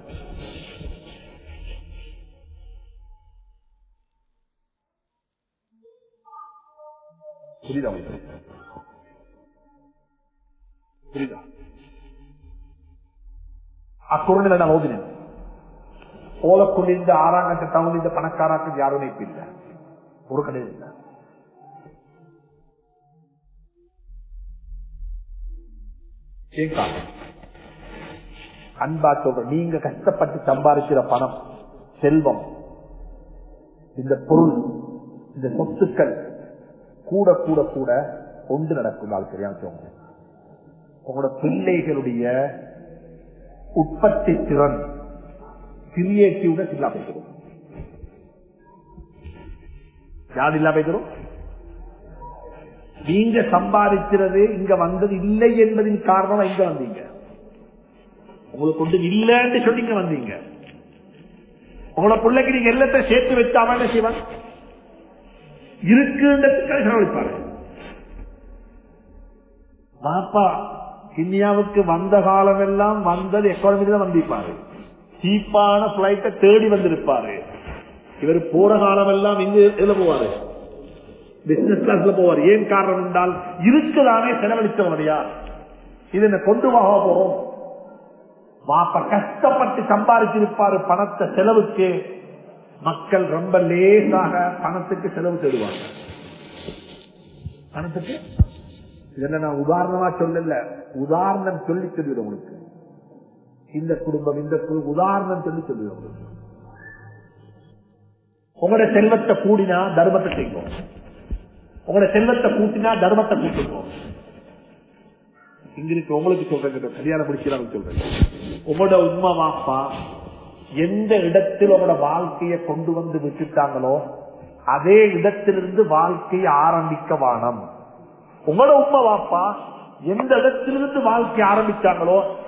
Speaker 2: புரியுதா உங்களுக்கு? புரியுதா அக்குறனில் நான் ஓதினேன் ஓலக்குள்ளிருந்த ஆறாங்கட்ட டவுன் இந்த பணக்காராக்கு யாரும் இப்ப இல்ல ஒரு கடை இல்ல ஏன் காரணம் அன்பா சொல்ற நீங்க கஷ்டப்பட்டு சம்பாதிக்கிற பணம் செல்வம் இந்த பொருள் இந்த சொத்துக்கள் கூட கூட கூட ஒன்று நடக்கும் நாள் தெரியாம உங்களோட பிள்ளைகளுடைய உற்பத்தி திறன் கிரியேட்டிவ்னஸ் இல்லாம போயிடும் யார் இல்லாம போயிடும் நீங்க சம்பாதிக்கிறது இங்க வந்தது இல்லை என்பதின் காரணமா இங்க வந்தீங்க உங்களுக்கு ஒன்று இல்லைன்னு சொல்லி வந்தீங்க உங்களோட பிள்ளைக்கு நீங்க எல்லாத்தையும் சேர்த்து வச்சாம என்ன செய்வான் இருக்குன்றதுக்காக செலவழிப்பாரு பாப்பா இந்தியாவுக்கு வந்த காலம் எல்லாம் வந்தது எக்கானமிக்கு தான் வந்திருப்பாரு சீப்பான பிளைட்டை தேடி வந்திருப்பாரு இவர் போற காலம் எல்லாம் இங்க இதுல போவாரு பிசினஸ் கிளாஸ்ல போவார் ஏன் காரணம் என்றால் இருக்குதானே செலவழித்தவனையா இது என்ன கொண்டு வாக போறோம் வாப்ப கஷ்டப்பட்டு சம்பாதிச்சிருப்பாரு பணத்தை செலவுக்கு மக்கள் ரொம்ப லேசாக பணத்துக்கு செலவு செய்வாங்க பணத்துக்கு இதெல்லாம் நான் உதாரணமா சொல்லல உதாரணம் சொல்லி சொல்லுவேன் உங்களுக்கு இந்த குடும்பம் இந்த குடும்பம் உதாரணம் சொல்லி சொல்லுவேன் உங்களுக்கு உங்களோட செல்வத்தை கூடினா தர்மத்தை செய்வோம் உங்களோட செல்வத்தை கூட்டினா தர்மத்தை கூட்டுவோம் இங்க இருக்கு உங்களுக்கு சொல்றேன் கல்யாணம் முடிக்கிறாங்க சொல்றேன் உங்களோட உண்மை வாப்பா எந்த இடத்தில் உங்களோட வாழ்க்கையை கொண்டு வந்து விட்டுட்டாங்களோ அதே இடத்திலிருந்து வாழ்க்கையை ஆரம்பிக்க வானம் உங்களோட உண்மை வாப்பா எந்த இடத்திலிருந்து வாழ்க்கை ஆரம்பிச்சாங்களோ